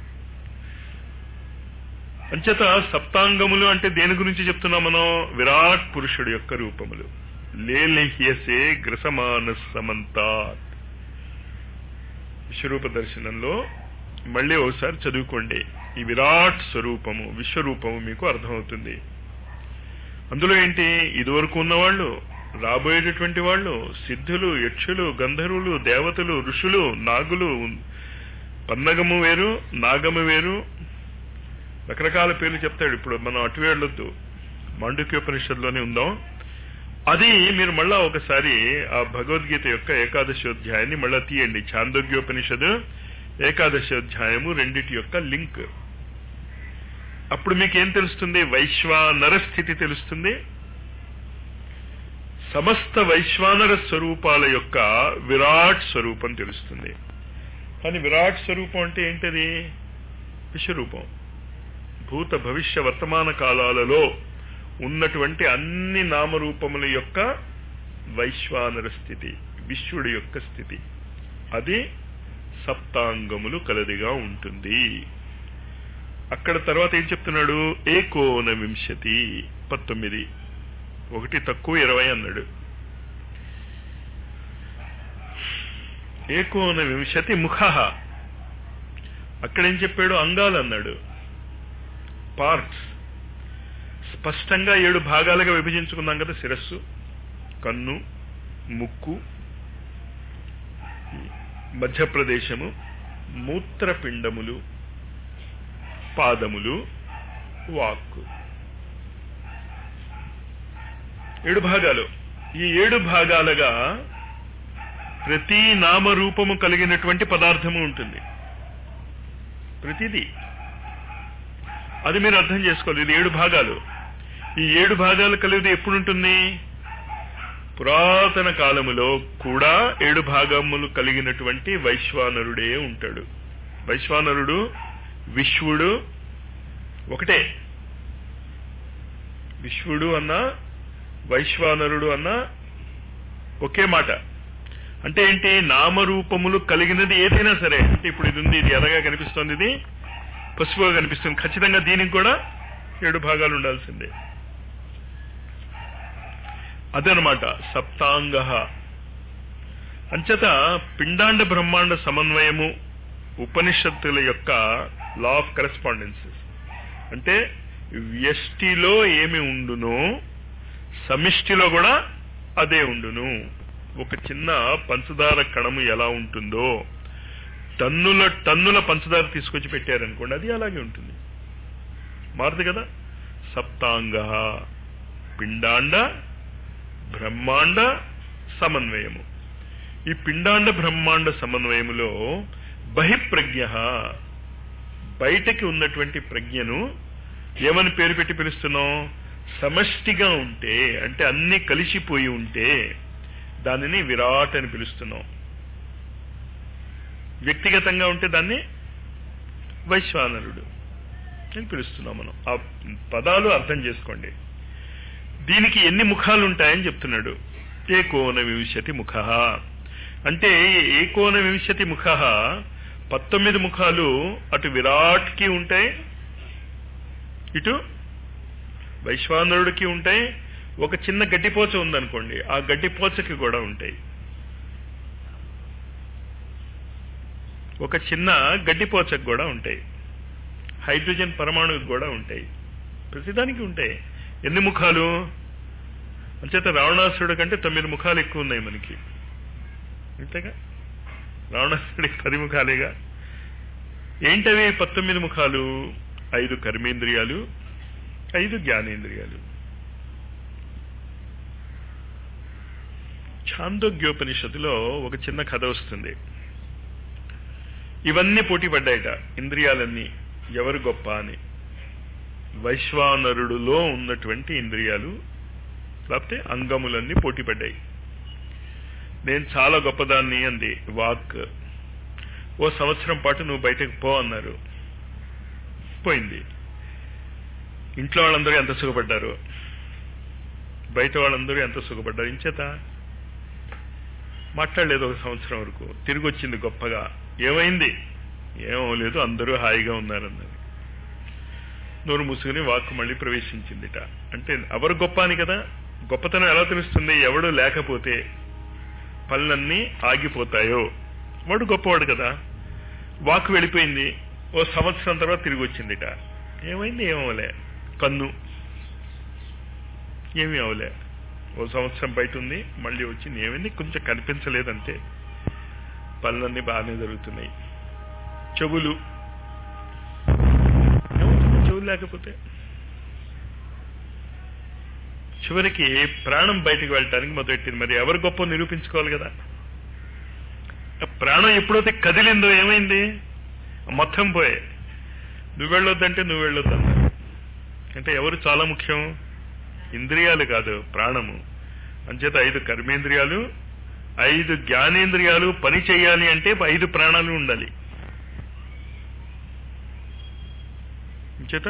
అంచేత సప్తాంగములు అంటే దేని గురించి చెప్తున్నాం మనం విరాట్ పురుషుడు యొక్క రూపములు లేలిహ్యసే గ్రసమాన సమంతాత్ విశ్వరూప దర్శనంలో మళ్ళీ ఒకసారి చదువుకోండి ఈ విరాట్ స్వరూపము విశ్వరూపము మీకు అర్థమవుతుంది అందులో ఏంటి ఇదివరకు ఉన్నవాళ్ళు రాబోయేటటువంటి వాళ్ళు సిద్ధులు యక్షులు గంధర్వులు దేవతలు ఋషులు నాగులు పన్నగము వేరు నాగము వేరు రకరకాల పేర్లు చెప్తాడు ఇప్పుడు మనం అటు వెళ్ళొద్దు మాండుక్యోపనిషత్తులోనే ఉందాం అది మీరు మళ్ళా ఒకసారి ఆ భగవద్గీత యొక్క ఏకాదశోధ్యాయాన్ని మళ్ళా తీయండి ఛాందోగ్యోపనిషద్ ఏకాదశోధ్యాయము రెండిటి యొక్క లింక్ అప్పుడు మీకు ఏం తెలుస్తుంది వైశ్వానర స్థితి తెలుస్తుంది సమస్త వైశ్వానర స్వరూపాల యొక్క విరాట్ స్వరూపం తెలుస్తుంది కానీ విరాట్ స్వరూపం అంటే ఏంటది విశ్వరూపం భూత భవిష్య వర్తమాన కాలాలలో ఉన్నటువంటి అన్ని నామరూపముల యొక్క వైశ్వానర స్థితి విశ్వుడి యొక్క స్థితి అది సప్తాంగములు కలదిగా ఉంటుంది అక్కడ తర్వాత ఏం చెప్తున్నాడు ఏకోన వింశతి పంతొమ్మిది ఒకటి తక్కువ ఇరవై అన్నాడు ఏకోన వింశతి ముఖ అక్కడేం చెప్పాడు అంగాలు అన్నాడు పార్ట్స్ స్పష్టంగా ఏడు భాగాలుగా విభజించుకున్నాం కదా శిరస్సు కన్ను ముక్కు మధ్యప్రదేశము మూత్రపిండములు పాదములు వాక్కు ఏడు భాగాలు ఈ ఏడు భాగాలుగా ప్రతి నామరూపము కలిగినటువంటి పదార్థము ఉంటుంది ప్రతిదీ అది మీరు అర్థం చేసుకోవాలి ఇది ఏడు భాగాలు ఈ ఏడు భాగాలు కలిగితే ఎప్పుడు ఉంటుంది పురాతన కాలములో కూడా ఏడు భాగములు కలిగినటువంటి వైశ్వానరుడే ఉంటాడు వైశ్వానరుడు విశ్వుడు ఒకటే విశ్వుడు అన్న వైశ్వానరుడు అన్న ఒకే మాట అంటే ఏంటి నామరూపములు కలిగినది ఏదైనా సరే అంటే ఇప్పుడు ఇది ఉంది ఇది ఎర్రగా కనిపిస్తుంది ఇది పసుపుగా కనిపిస్తుంది ఖచ్చితంగా దీనికి కూడా ఏడు భాగాలు ఉండాల్సిందే అదనమాట సప్తాంగ అంచేత పిండాండ బ్రహ్మాండ సమన్వయము ఉపనిషత్తుల యొక్క లా ఆఫ్ కరెస్పాండెన్సెస్ అంటే వ్యష్టిలో ఏమి ఉండునో సమిష్టిలో కూడా అదే ఉండును ఒక చిన్న పంచదార కణము ఎలా ఉంటుందో టన్నుల టన్నుల పంచదార తీసుకొచ్చి పెట్టారనుకోండి అది అలాగే ఉంటుంది మారదు కదా సప్తాంగ పిండాండ బ్రహ్మాండ సమన్వయము ఈ పిండాండ బ్రహ్మాండ సమన్వయములో బహిప్రజ్ఞ బయటకి ఉన్నటువంటి ప్రజ్ఞను ఏమని పేరు పెట్టి పిలుస్తున్నాం సమష్టిగా ఉంటే అంటే అన్ని కలిసిపోయి ఉంటే దానిని విరాట్ అని పిలుస్తున్నాం వ్యక్తిగతంగా ఉంటే దాన్ని వైశ్వానరుడు అని పిలుస్తున్నాం మనం ఆ పదాలు అర్థం చేసుకోండి దీనికి ఎన్ని ముఖాలు ఉంటాయని చెప్తున్నాడు ఏకోన వింశతి ముఖ అంటే ఏకోన వింశతి ముఖ పంతొమ్మిది ముఖాలు అటు విరాట్కి ఉంటాయి ఇటు వైశ్వానరుడికి ఉంటాయి ఒక చిన్న గడ్డిపోచ ఉందనుకోండి ఆ గడ్డిపోచకి కూడా ఉంటాయి ఒక చిన్న గడ్డిపోచకు కూడా ఉంటాయి హైడ్రోజన్ పరమాణువుకి కూడా ఉంటాయి ప్రతిదానికి ఉంటాయి ఎన్ని ముఖాలు అంచేత రావణాసురుడు కంటే తొమ్మిది ముఖాలు ఎక్కువ ఉన్నాయి మనకి అంతేగా రావణాసురుడికి పది ముఖాలేగా ఏంటవి పంతొమ్మిది ముఖాలు ఐదు కర్మేంద్రియాలు ఐదు జ్ఞానేంద్రియాలు ఛాందోగ్యోపనిషత్తులో ఒక చిన్న కథ వస్తుంది ఇవన్నీ పోటీ పడ్డాయట ఇంద్రియాలన్నీ ఎవరు గొప్ప అని వైశ్వానరుడులో ఉన్నటువంటి ఇంద్రియాలు లేకపోతే అంగములన్నీ పోటీ పడ్డాయి నేను చాలా గొప్పదాన్ని అంది వాక్ ఓ సంవత్సరం పాటు నువ్వు బయటకు పో అన్నారు పోయింది ఇంట్లో వాళ్ళందరూ ఎంత సుఖపడ్డారు బయట వాళ్ళందరూ ఎంత సుఖపడ్డారు ఇంచేత మాట్లాడలేదు ఒక సంవత్సరం వరకు తిరిగి వచ్చింది గొప్పగా ఏమైంది ఏమో లేదు అందరూ హాయిగా ఉన్నారన్నది నోరు మూసుకుని వాక్కు మళ్ళీ ప్రవేశించిందిట అంటే ఎవరు గొప్ప అని కదా గొప్పతనం ఎలా తెలుస్తుంది ఎవడు లేకపోతే పనులన్నీ ఆగిపోతాయో వాడు గొప్పవాడు కదా వాక్ వెళ్ళిపోయింది ఓ సంవత్సరం తర్వాత తిరిగి వచ్చిందిట ఏమైంది ఏమవలే కన్ను ఏమీ అవలే ఓ సంవత్సరం బయట ఉంది మళ్ళీ వచ్చింది ఏమైంది కొంచెం కనిపించలేదంటే పనులన్నీ బాగానే జరుగుతున్నాయి చెవులు ఏమవుతుంది చెవులు లేకపోతే చివరికి ప్రాణం బయటకు వెళ్ళటానికి మొదలెట్టింది మరి ఎవరు గొప్ప నిరూపించుకోవాలి కదా ప్రాణం ఎప్పుడైతే కదిలిందో ఏమైంది మొత్తం పోయే నువ్వు వెళ్ళొద్దంటే నువ్వు వెళ్ళొద్దన్నా అంటే ఎవరు చాలా ముఖ్యం ఇంద్రియాలు కాదు ప్రాణము అంచేత ఐదు కర్మేంద్రియాలు ఐదు జ్ఞానేంద్రియాలు పని చేయాలి అంటే ఐదు ప్రాణాలు ఉండాలి అంచేత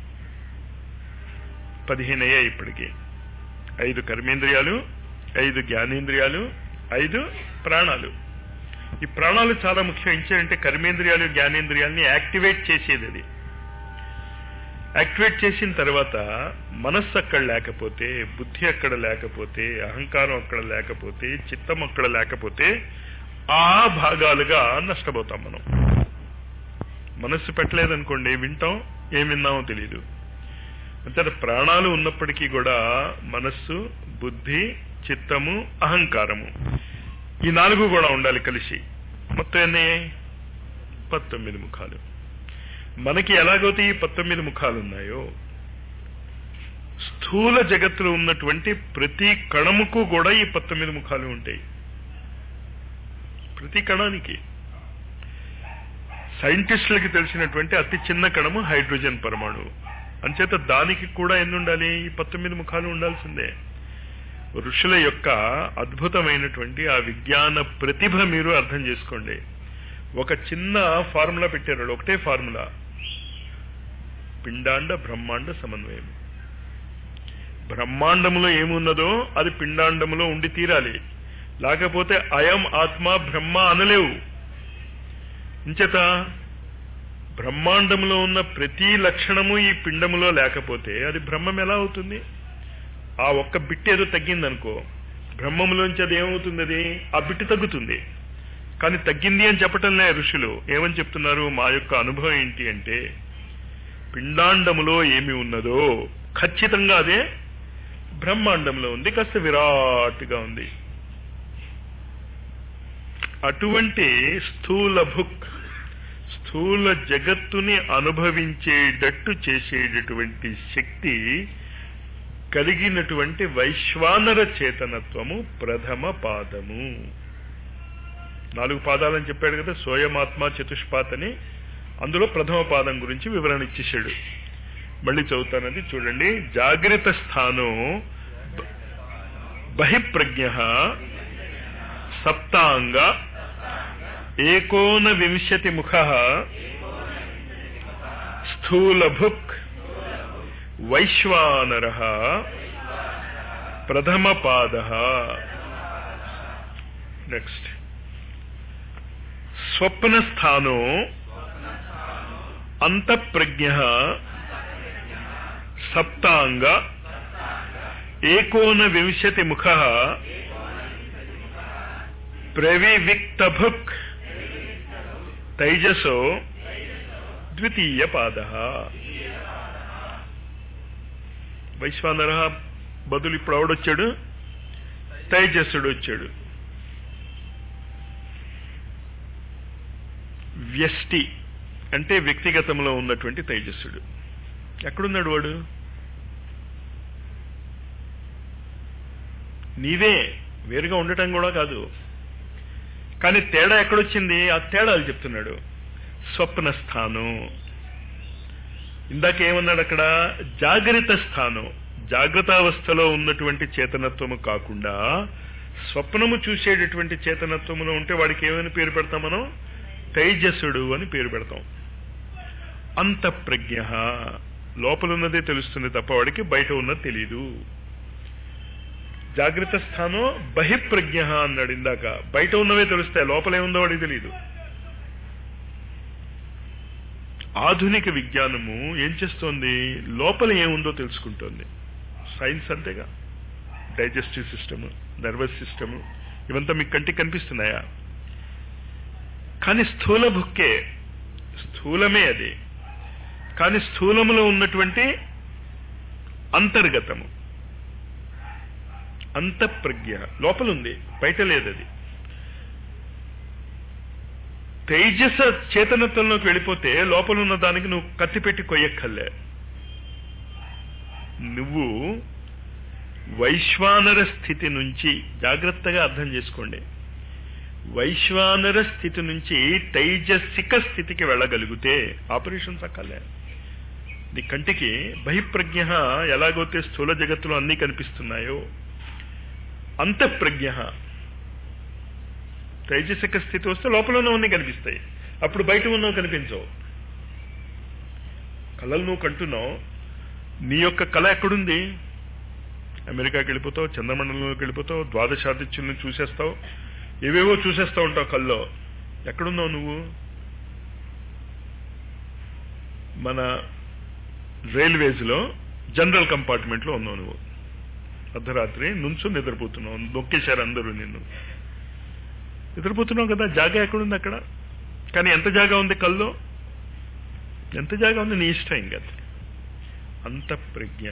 పదిహేను అయ్యాయి ఇప్పటికి ఐదు కర్మేంద్రియాలు ఐదు జ్ఞానేంద్రియాలు ఐదు ప్రాణాలు ఈ ప్రాణాలు చాలా ముఖ్యం ఏంటంటే కర్మేంద్రియాలు జ్ఞానేంద్రియాలని యాక్టివేట్ చేసేది అది యాక్టివేట్ చేసిన తర్వాత మనస్సు అక్కడ లేకపోతే బుద్ధి అక్కడ లేకపోతే అహంకారం అక్కడ లేకపోతే చిత్తం అక్కడ లేకపోతే ఆ భాగాలుగా నష్టపోతాం మనం మనస్సు పెట్టలేదనుకోండి వింటాం ఏం విన్నామో తెలియదు అంటే ప్రాణాలు ఉన్నప్పటికీ కూడా మనస్సు బుద్ధి చిత్తము అహంకారము ఈ నాలుగు కూడా ఉండాలి కలిసి మొత్తం ఎన్ని పంతొమ్మిది ముఖాలు మనకి ఎలాగైతే ఈ పంతొమ్మిది ముఖాలు ఉన్నాయో స్థూల జగత్తులో ఉన్నటువంటి ప్రతి కణముకు కూడా ఈ పంతొమ్మిది ముఖాలు ఉంటాయి ప్రతి కణానికి సైంటిస్టులకి తెలిసినటువంటి అతి చిన్న కణము హైడ్రోజన్ పరమాణువు అంచేత దానికి కూడా ఎన్ని ఉండాలి ఈ పంతొమ్మిది ముఖాలు ఉండాల్సిందే ఋషుల యొక్క అద్భుతమైనటువంటి ఆ విజ్ఞాన ప్రతిభ మీరు అర్థం చేసుకోండి ఒక చిన్న ఫార్ములా పెట్టారు ఒకటే ఫార్ములా పిండాండ బ్రహ్మాండ సమన్వయం బ్రహ్మాండములో ఏమున్నదో అది పిండాండములో ఉండి తీరాలి లేకపోతే అయం ఆత్మ బ్రహ్మ అనలేవు ఇంచేత బ్రహ్మాండములో ఉన్న ప్రతి లక్షణము ఈ పిండములో లేకపోతే అది బ్రహ్మం ఎలా అవుతుంది ఆ ఒక్క బిట్ ఏదో తగ్గిందనుకో బ్రహ్మంలోంచి అది ఏమవుతుంది అది ఆ బిట్టు తగ్గుతుంది కానీ తగ్గింది అని చెప్పటంలే ఋషులు ఏమని చెప్తున్నారు మా యొక్క అనుభవం ఏంటి అంటే పిండాండములో ఏమి ఉన్నదో ఖచ్చితంగా అదే బ్రహ్మాండంలో ఉంది కాస్త విరాట్గా ఉంది అటువంటి స్థూల భుక్ స్థూల జగత్తుని అనుభవించేటట్టు చేసేటటువంటి శక్తి కలిగినటువంటి వైశ్వానర చేతనత్వము ప్రథమ పాదము నాలుగు పాదాలని చెప్పాడు కదా సోయమాత్మ చతుష్పాత్ అని అందులో ప్రథమ పాదం గురించి వివరణ ఇచ్చేసాడు మళ్ళీ చదువుతానది చూడండి జాగ్రత్త స్థానం బహిప్రజ్ఞ సప్తాంగ ఏకోన వింశతి ముఖ స్థూలభుక్ వైశ్వానర ప్రథమ పాద నెక్స్ట్ స్వప్నస్థానో అంతఃప్రజ్ఞ సప్తాంగ ఏకోన వింశతి ముఖ ప్రవివిక్తభుక్ తైజసో ద్వితీయ పాద వైశ్వానర బదులు ఇప్పుడు ఆవిడొచ్చాడు తైజస్సుడు వచ్చాడు వ్యష్టి అంటే వ్యక్తిగతంలో ఉన్నటువంటి తైజస్సుడు ఎక్కడున్నాడు వాడు నీవే వేరుగా ఉండటం కూడా కాదు కానీ తేడా ఎక్కడొచ్చింది ఆ తేడాలు చెప్తున్నాడు స్వప్న స్థానం ఇందాక ఏమన్నాడు అక్కడ జాగ్రత్త స్థానం జాగ్రత్త అవస్థలో ఉన్నటువంటి చేతనత్వము కాకుండా స్వప్నము చూసేటటువంటి చేతనత్వములో ఉంటే వాడికి ఏమని పేరు పెడతాం మనం తైజస్సుడు అని పేరు పెడతాం అంత ప్రజ్ఞ లోపల ఉన్నదే తెలుస్తుంది తప్ప వాడికి బయట ఉన్నది తెలియదు జాగ్రత్త స్థానం బహిప్రజ్ఞ అన్నాడు ఇందాక బయట ఉన్నవే తెలుస్తాయి లోపల ఏముందో వాడికి తెలియదు ఆధునిక విజ్ఞానము ఏం చేస్తోంది లోపల ఏముందో తెలుసుకుంటోంది సైన్స్ అంతేగా డైజెస్టివ్ సిస్టమ్ నర్వస్ సిస్టమ్ ఇవంతా మీకు కంటికి కనిపిస్తున్నాయా కానీ స్థూల భుక్కే స్థూలమే అది కానీ స్థూలములో ఉన్నటువంటి అంతర్గతము అంతఃప్రజ్ఞ లోపల ఉంది బయట లేదు అది తేజస చేతనత్వంలోకి వెళ్ళిపోతే లోపల ఉన్న దానికి నువ్వు కత్తి పెట్టి కొయ్యక్కర్లే నువ్వు వైశ్వానర స్థితి నుంచి జాగ్రత్తగా అర్థం చేసుకోండి వైశ్వానర స్థితి నుంచి తైజసిక స్థితికి వెళ్ళగలిగితే ఆపరేషన్స్ అక్కర్లే నీ కంటికి బహిప్రజ్ఞ ఎలాగైతే స్థూల జగత్తులో అన్నీ కనిపిస్తున్నాయో అంతఃప్రజ్ఞ తైజసిక స్థితి వస్తే లోపల ఉన్నవన్నీ కనిపిస్తాయి అప్పుడు బయట ఉన్నవి కనిపించవు కళలు నువ్వు కంటున్నావు నీ యొక్క కళ ఎక్కడుంది అమెరికాకి వెళ్ళిపోతావు చంద్రమండలంలోకి వెళ్ళిపోతావు ద్వాదశాదిత్యుల్ని చూసేస్తావు ఏవేవో చూసేస్తూ ఉంటావు కల్లో ఎక్కడున్నావు నువ్వు మన రైల్వేస్లో జనరల్ కంపార్ట్మెంట్లో ఉన్నావు నువ్వు అర్ధరాత్రి నుంచు నిద్రపోతున్నావు నొక్కేశారు అందరూ నిన్ను నిద్రపోతున్నావు కదా జాగా ఎక్కడుంది అక్కడ కానీ ఎంత జాగా ఉంది కల్లో ఎంత జాగా ఉంది నీ ఇష్టం ఇంకా అంత ప్రజ్ఞ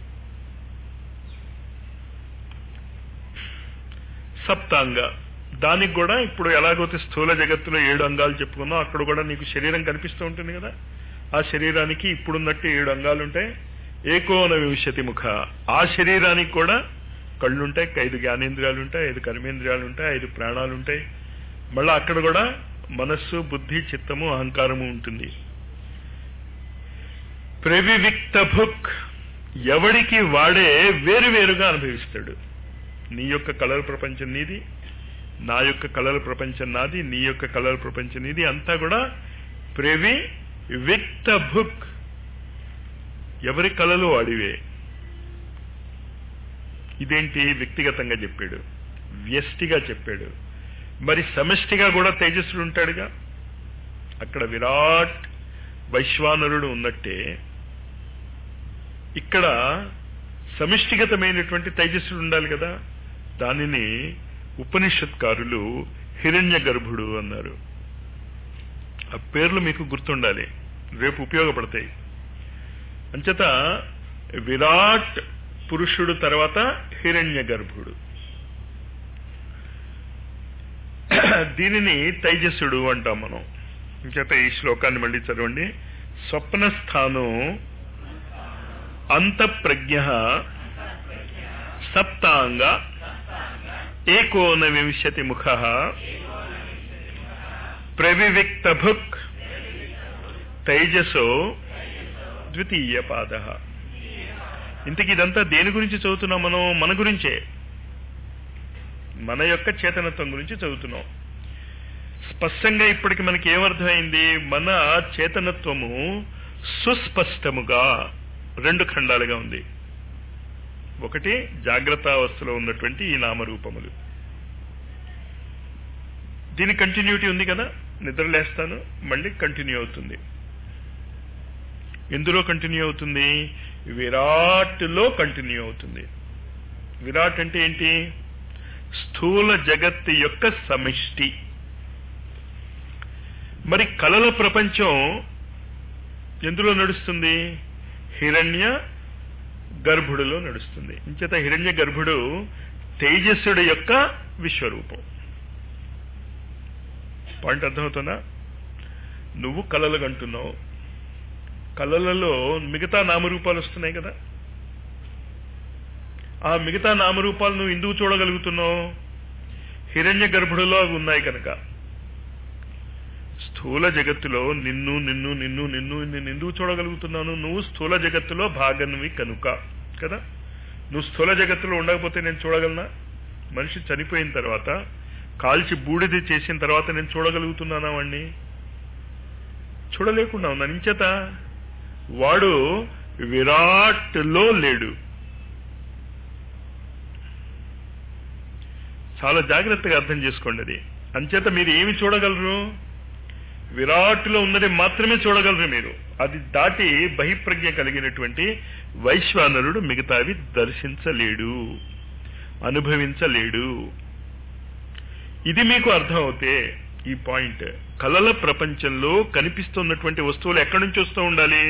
సప్తాంగ దానికి కూడా ఇప్పుడు ఎలాగైతే స్థూల జగత్తులో ఏడు అంగాలు చెప్పుకున్నాం అక్కడ కూడా నీకు శరీరం కనిపిస్తూ ఉంటుంది కదా ఆ శరీరానికి ఇప్పుడున్నట్టు ఏడు అంగాలు ఉంటాయి ఏకోన వింశతి ముఖ ఆ శరీరానికి కూడా కళ్ళుంటాయి ఐదు జ్ఞానేంద్రియాలు ఉంటాయి ఐదు కర్మేంద్రియాలు ఉంటాయి ఐదు ప్రాణాలు ఉంటాయి మళ్ళీ అక్కడ కూడా మనస్సు బుద్ధి చిత్తము అహంకారము ఉంటుంది ప్రవివిక్త భుక్ ఎవడికి వాడే వేరువేరుగా అనుభవిస్తాడు నీ యొక్క కళల ప్రపంచం నీది నా యొక్క కళల ప్రపంచం నాది నీ యొక్క కళల ప్రపంచం నీది అంతా కూడా ప్రవి విక్త భుక్ ఎవరి కళలు వాడివే ఇదేంటి వ్యక్తిగతంగా చెప్పాడు వ్యష్టిగా చెప్పాడు మరి సమష్టిగా కూడా తేజస్సుడు ఉంటాడుగా అక్కడ విరాట్ వైశ్వానరుడు ఉన్నట్టే ఇక్కడ సమిష్టిగతమైనటువంటి తేజస్సుడు ఉండాలి కదా దానిని ఉపనిషత్కారులు హిరణ్య గర్భుడు అన్నారు ఆ పేర్లు మీకు గుర్తుండాలి రేపు ఉపయోగపడతాయి అంచేత విరాట్ పురుషుడు తర్వాత హిరణ్య గర్భుడు దీనిని తైజస్సుడు అంటాం మనం ఇంచేత ఈ శ్లోకాన్ని మళ్ళీ చదవండి స్వప్న స్థానం అంతఃప్రజ్ఞ సప్తాంగ ఏకోన వింశతి ముఖ ప్రవివిక్త భుక్ తైజసో ద్వితీయ పాద ఇంతకి ఇదంతా దేని గురించి చదువుతున్నాం మనం మన గురించే మన యొక్క చేతనత్వం గురించి చదువుతున్నాం స్పష్టంగా ఇప్పటికి మనకి ఏమర్థమైంది మన చేతనత్వము సుస్పష్టముగా రెండు ఖండాలుగా ఉంది ఒకటి జాగ్రత్త అవస్థలో ఉన్నటువంటి ఈ నామరూపములు దీని కంటిన్యూటీ ఉంది కదా నిద్రలేస్తాను మళ్ళీ కంటిన్యూ అవుతుంది ఎందులో కంటిన్యూ అవుతుంది విరాట్లో కంటిన్యూ అవుతుంది విరాట్ అంటే ఏంటి స్థూల జగత్తు యొక్క సమిష్టి మరి కళల ప్రపంచం ఎందులో నడుస్తుంది హిరణ్య గర్భుడిలో నడుస్తుంది ఇంచేత హిరణ్య గర్భుడు తేజస్సుడి యొక్క విశ్వరూపం పాయింట్ అర్థమవుతుందా నువ్వు కళలు కంటున్నావు కళలలో మిగతా నామరూపాలు వస్తున్నాయి కదా ఆ మిగతా నామరూపాలు నువ్వు ఎందుకు చూడగలుగుతున్నావు హిరణ్య గర్భుడిలో అవి ఉన్నాయి కనుక స్థూల జగత్తులో నిన్ను నిన్ను నిన్ను నిన్ను నేను ఎందుకు చూడగలుగుతున్నాను నువ్వు స్థూల జగత్తులో భాగన్వి కనుక కదా నువ్వు స్థూల జగత్తులో ఉండకపోతే నేను చూడగలనా మనిషి చనిపోయిన తర్వాత కాల్చి బూడిది చేసిన తర్వాత నేను చూడగలుగుతున్నానా వాణ్ణి చూడలేకుండా ఉన్నాను ఇంచేత వాడు విరాట్లో లేడు చాలా జాగ్రత్తగా అర్థం చేసుకోండి అది అంచేత మీరు ఏమి చూడగలరు విరాట్లో ఉన్నది మాత్రమే చూడగలరు మీరు అది దాటి బహిప్రజ్ఞ కలిగినటువంటి వైశ్వానరుడు మిగతావి దర్శించలేడు అనుభవించలేడు ఇది మీకు అర్థం అవుతే ఈ పాయింట్ కళల ప్రపంచంలో కనిపిస్తున్నటువంటి వస్తువులు ఎక్కడి నుంచి వస్తూ ఉండాలి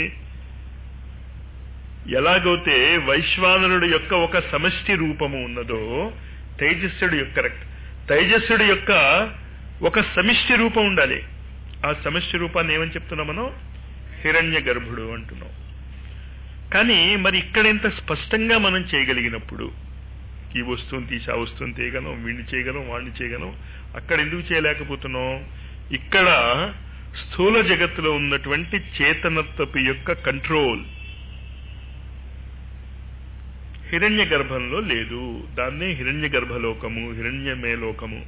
ఎలాగైతే వైశ్వానరుడు యొక్క ఒక సమష్టి రూపము ఉన్నదో తేజస్సుడు యొక్క తేజస్సుడు యొక్క ఒక సమిష్టి రూపం ఉండాలి ఆ సమష్టి రూపాన్ని ఏమని చెప్తున్నాం మనం హిరణ్య గర్భుడు అంటున్నాం కానీ మరి ఇక్కడ ఇంత స్పష్టంగా మనం చేయగలిగినప్పుడు ఈ వస్తువుని తీసి ఆ వస్తువుని తీయగలం వీడిని చేయగలం వాడిని చేయగలం అక్కడ ఎందుకు చేయలేకపోతున్నాం ఇక్కడ స్థూల జగత్తులో ఉన్నటువంటి చేతనత్వపు యొక్క కంట్రోల్ హిరణ్య గర్భంలో లేదు దాన్నే హిరణ్య గర్భలోకము హిరణ్యమే లోకము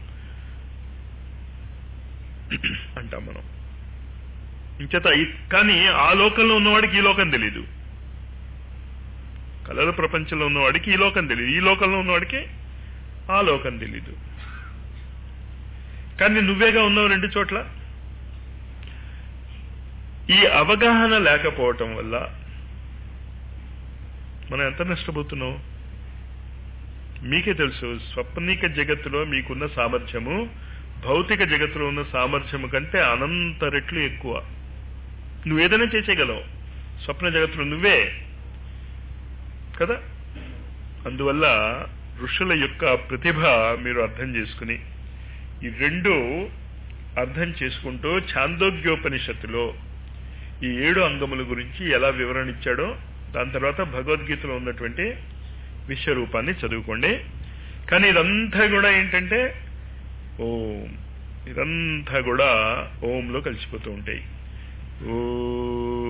అంటాం మనం ఇంచేత కానీ ఆ లోకంలో ఉన్నవాడికి ఈ లోకం తెలీదు కళల ప్రపంచంలో ఉన్నవాడికి ఈ లోకం తెలియదు ఈ లోకంలో ఉన్నవాడికి ఆ లోకం తెలీదు కానీ నువ్వేగా ఉన్నావు రెండు చోట్ల ఈ అవగాహన లేకపోవటం వల్ల మనం ఎంత నష్టపోతున్నాం మీకే తెలుసు స్వప్నిక జగత్తులో మీకున్న సామర్థ్యము భౌతిక జగత్తులో ఉన్న సామర్థ్యము కంటే అనంత రెట్లు ఎక్కువ నువ్వేదైనా చేసేయగలవు స్వప్న జగత్తులో నువ్వే కదా అందువల్ల ఋషుల యొక్క ప్రతిభ మీరు అర్థం చేసుకుని ఈ రెండు అర్థం చేసుకుంటూ ఛాందోగ్యోపనిషత్తులో ఈ ఏడు అంగముల గురించి ఎలా వివరణ ఇచ్చాడో దాని తర్వాత భగవద్గీతలో ఉన్నటువంటి విశ్వరూపాన్ని చదువుకోండి కానీ ఇదంతా కూడా ఏంటంటే ఓ ఇదంతా కూడా ఓంలో కలిసిపోతూ ఉంటాయి ఓ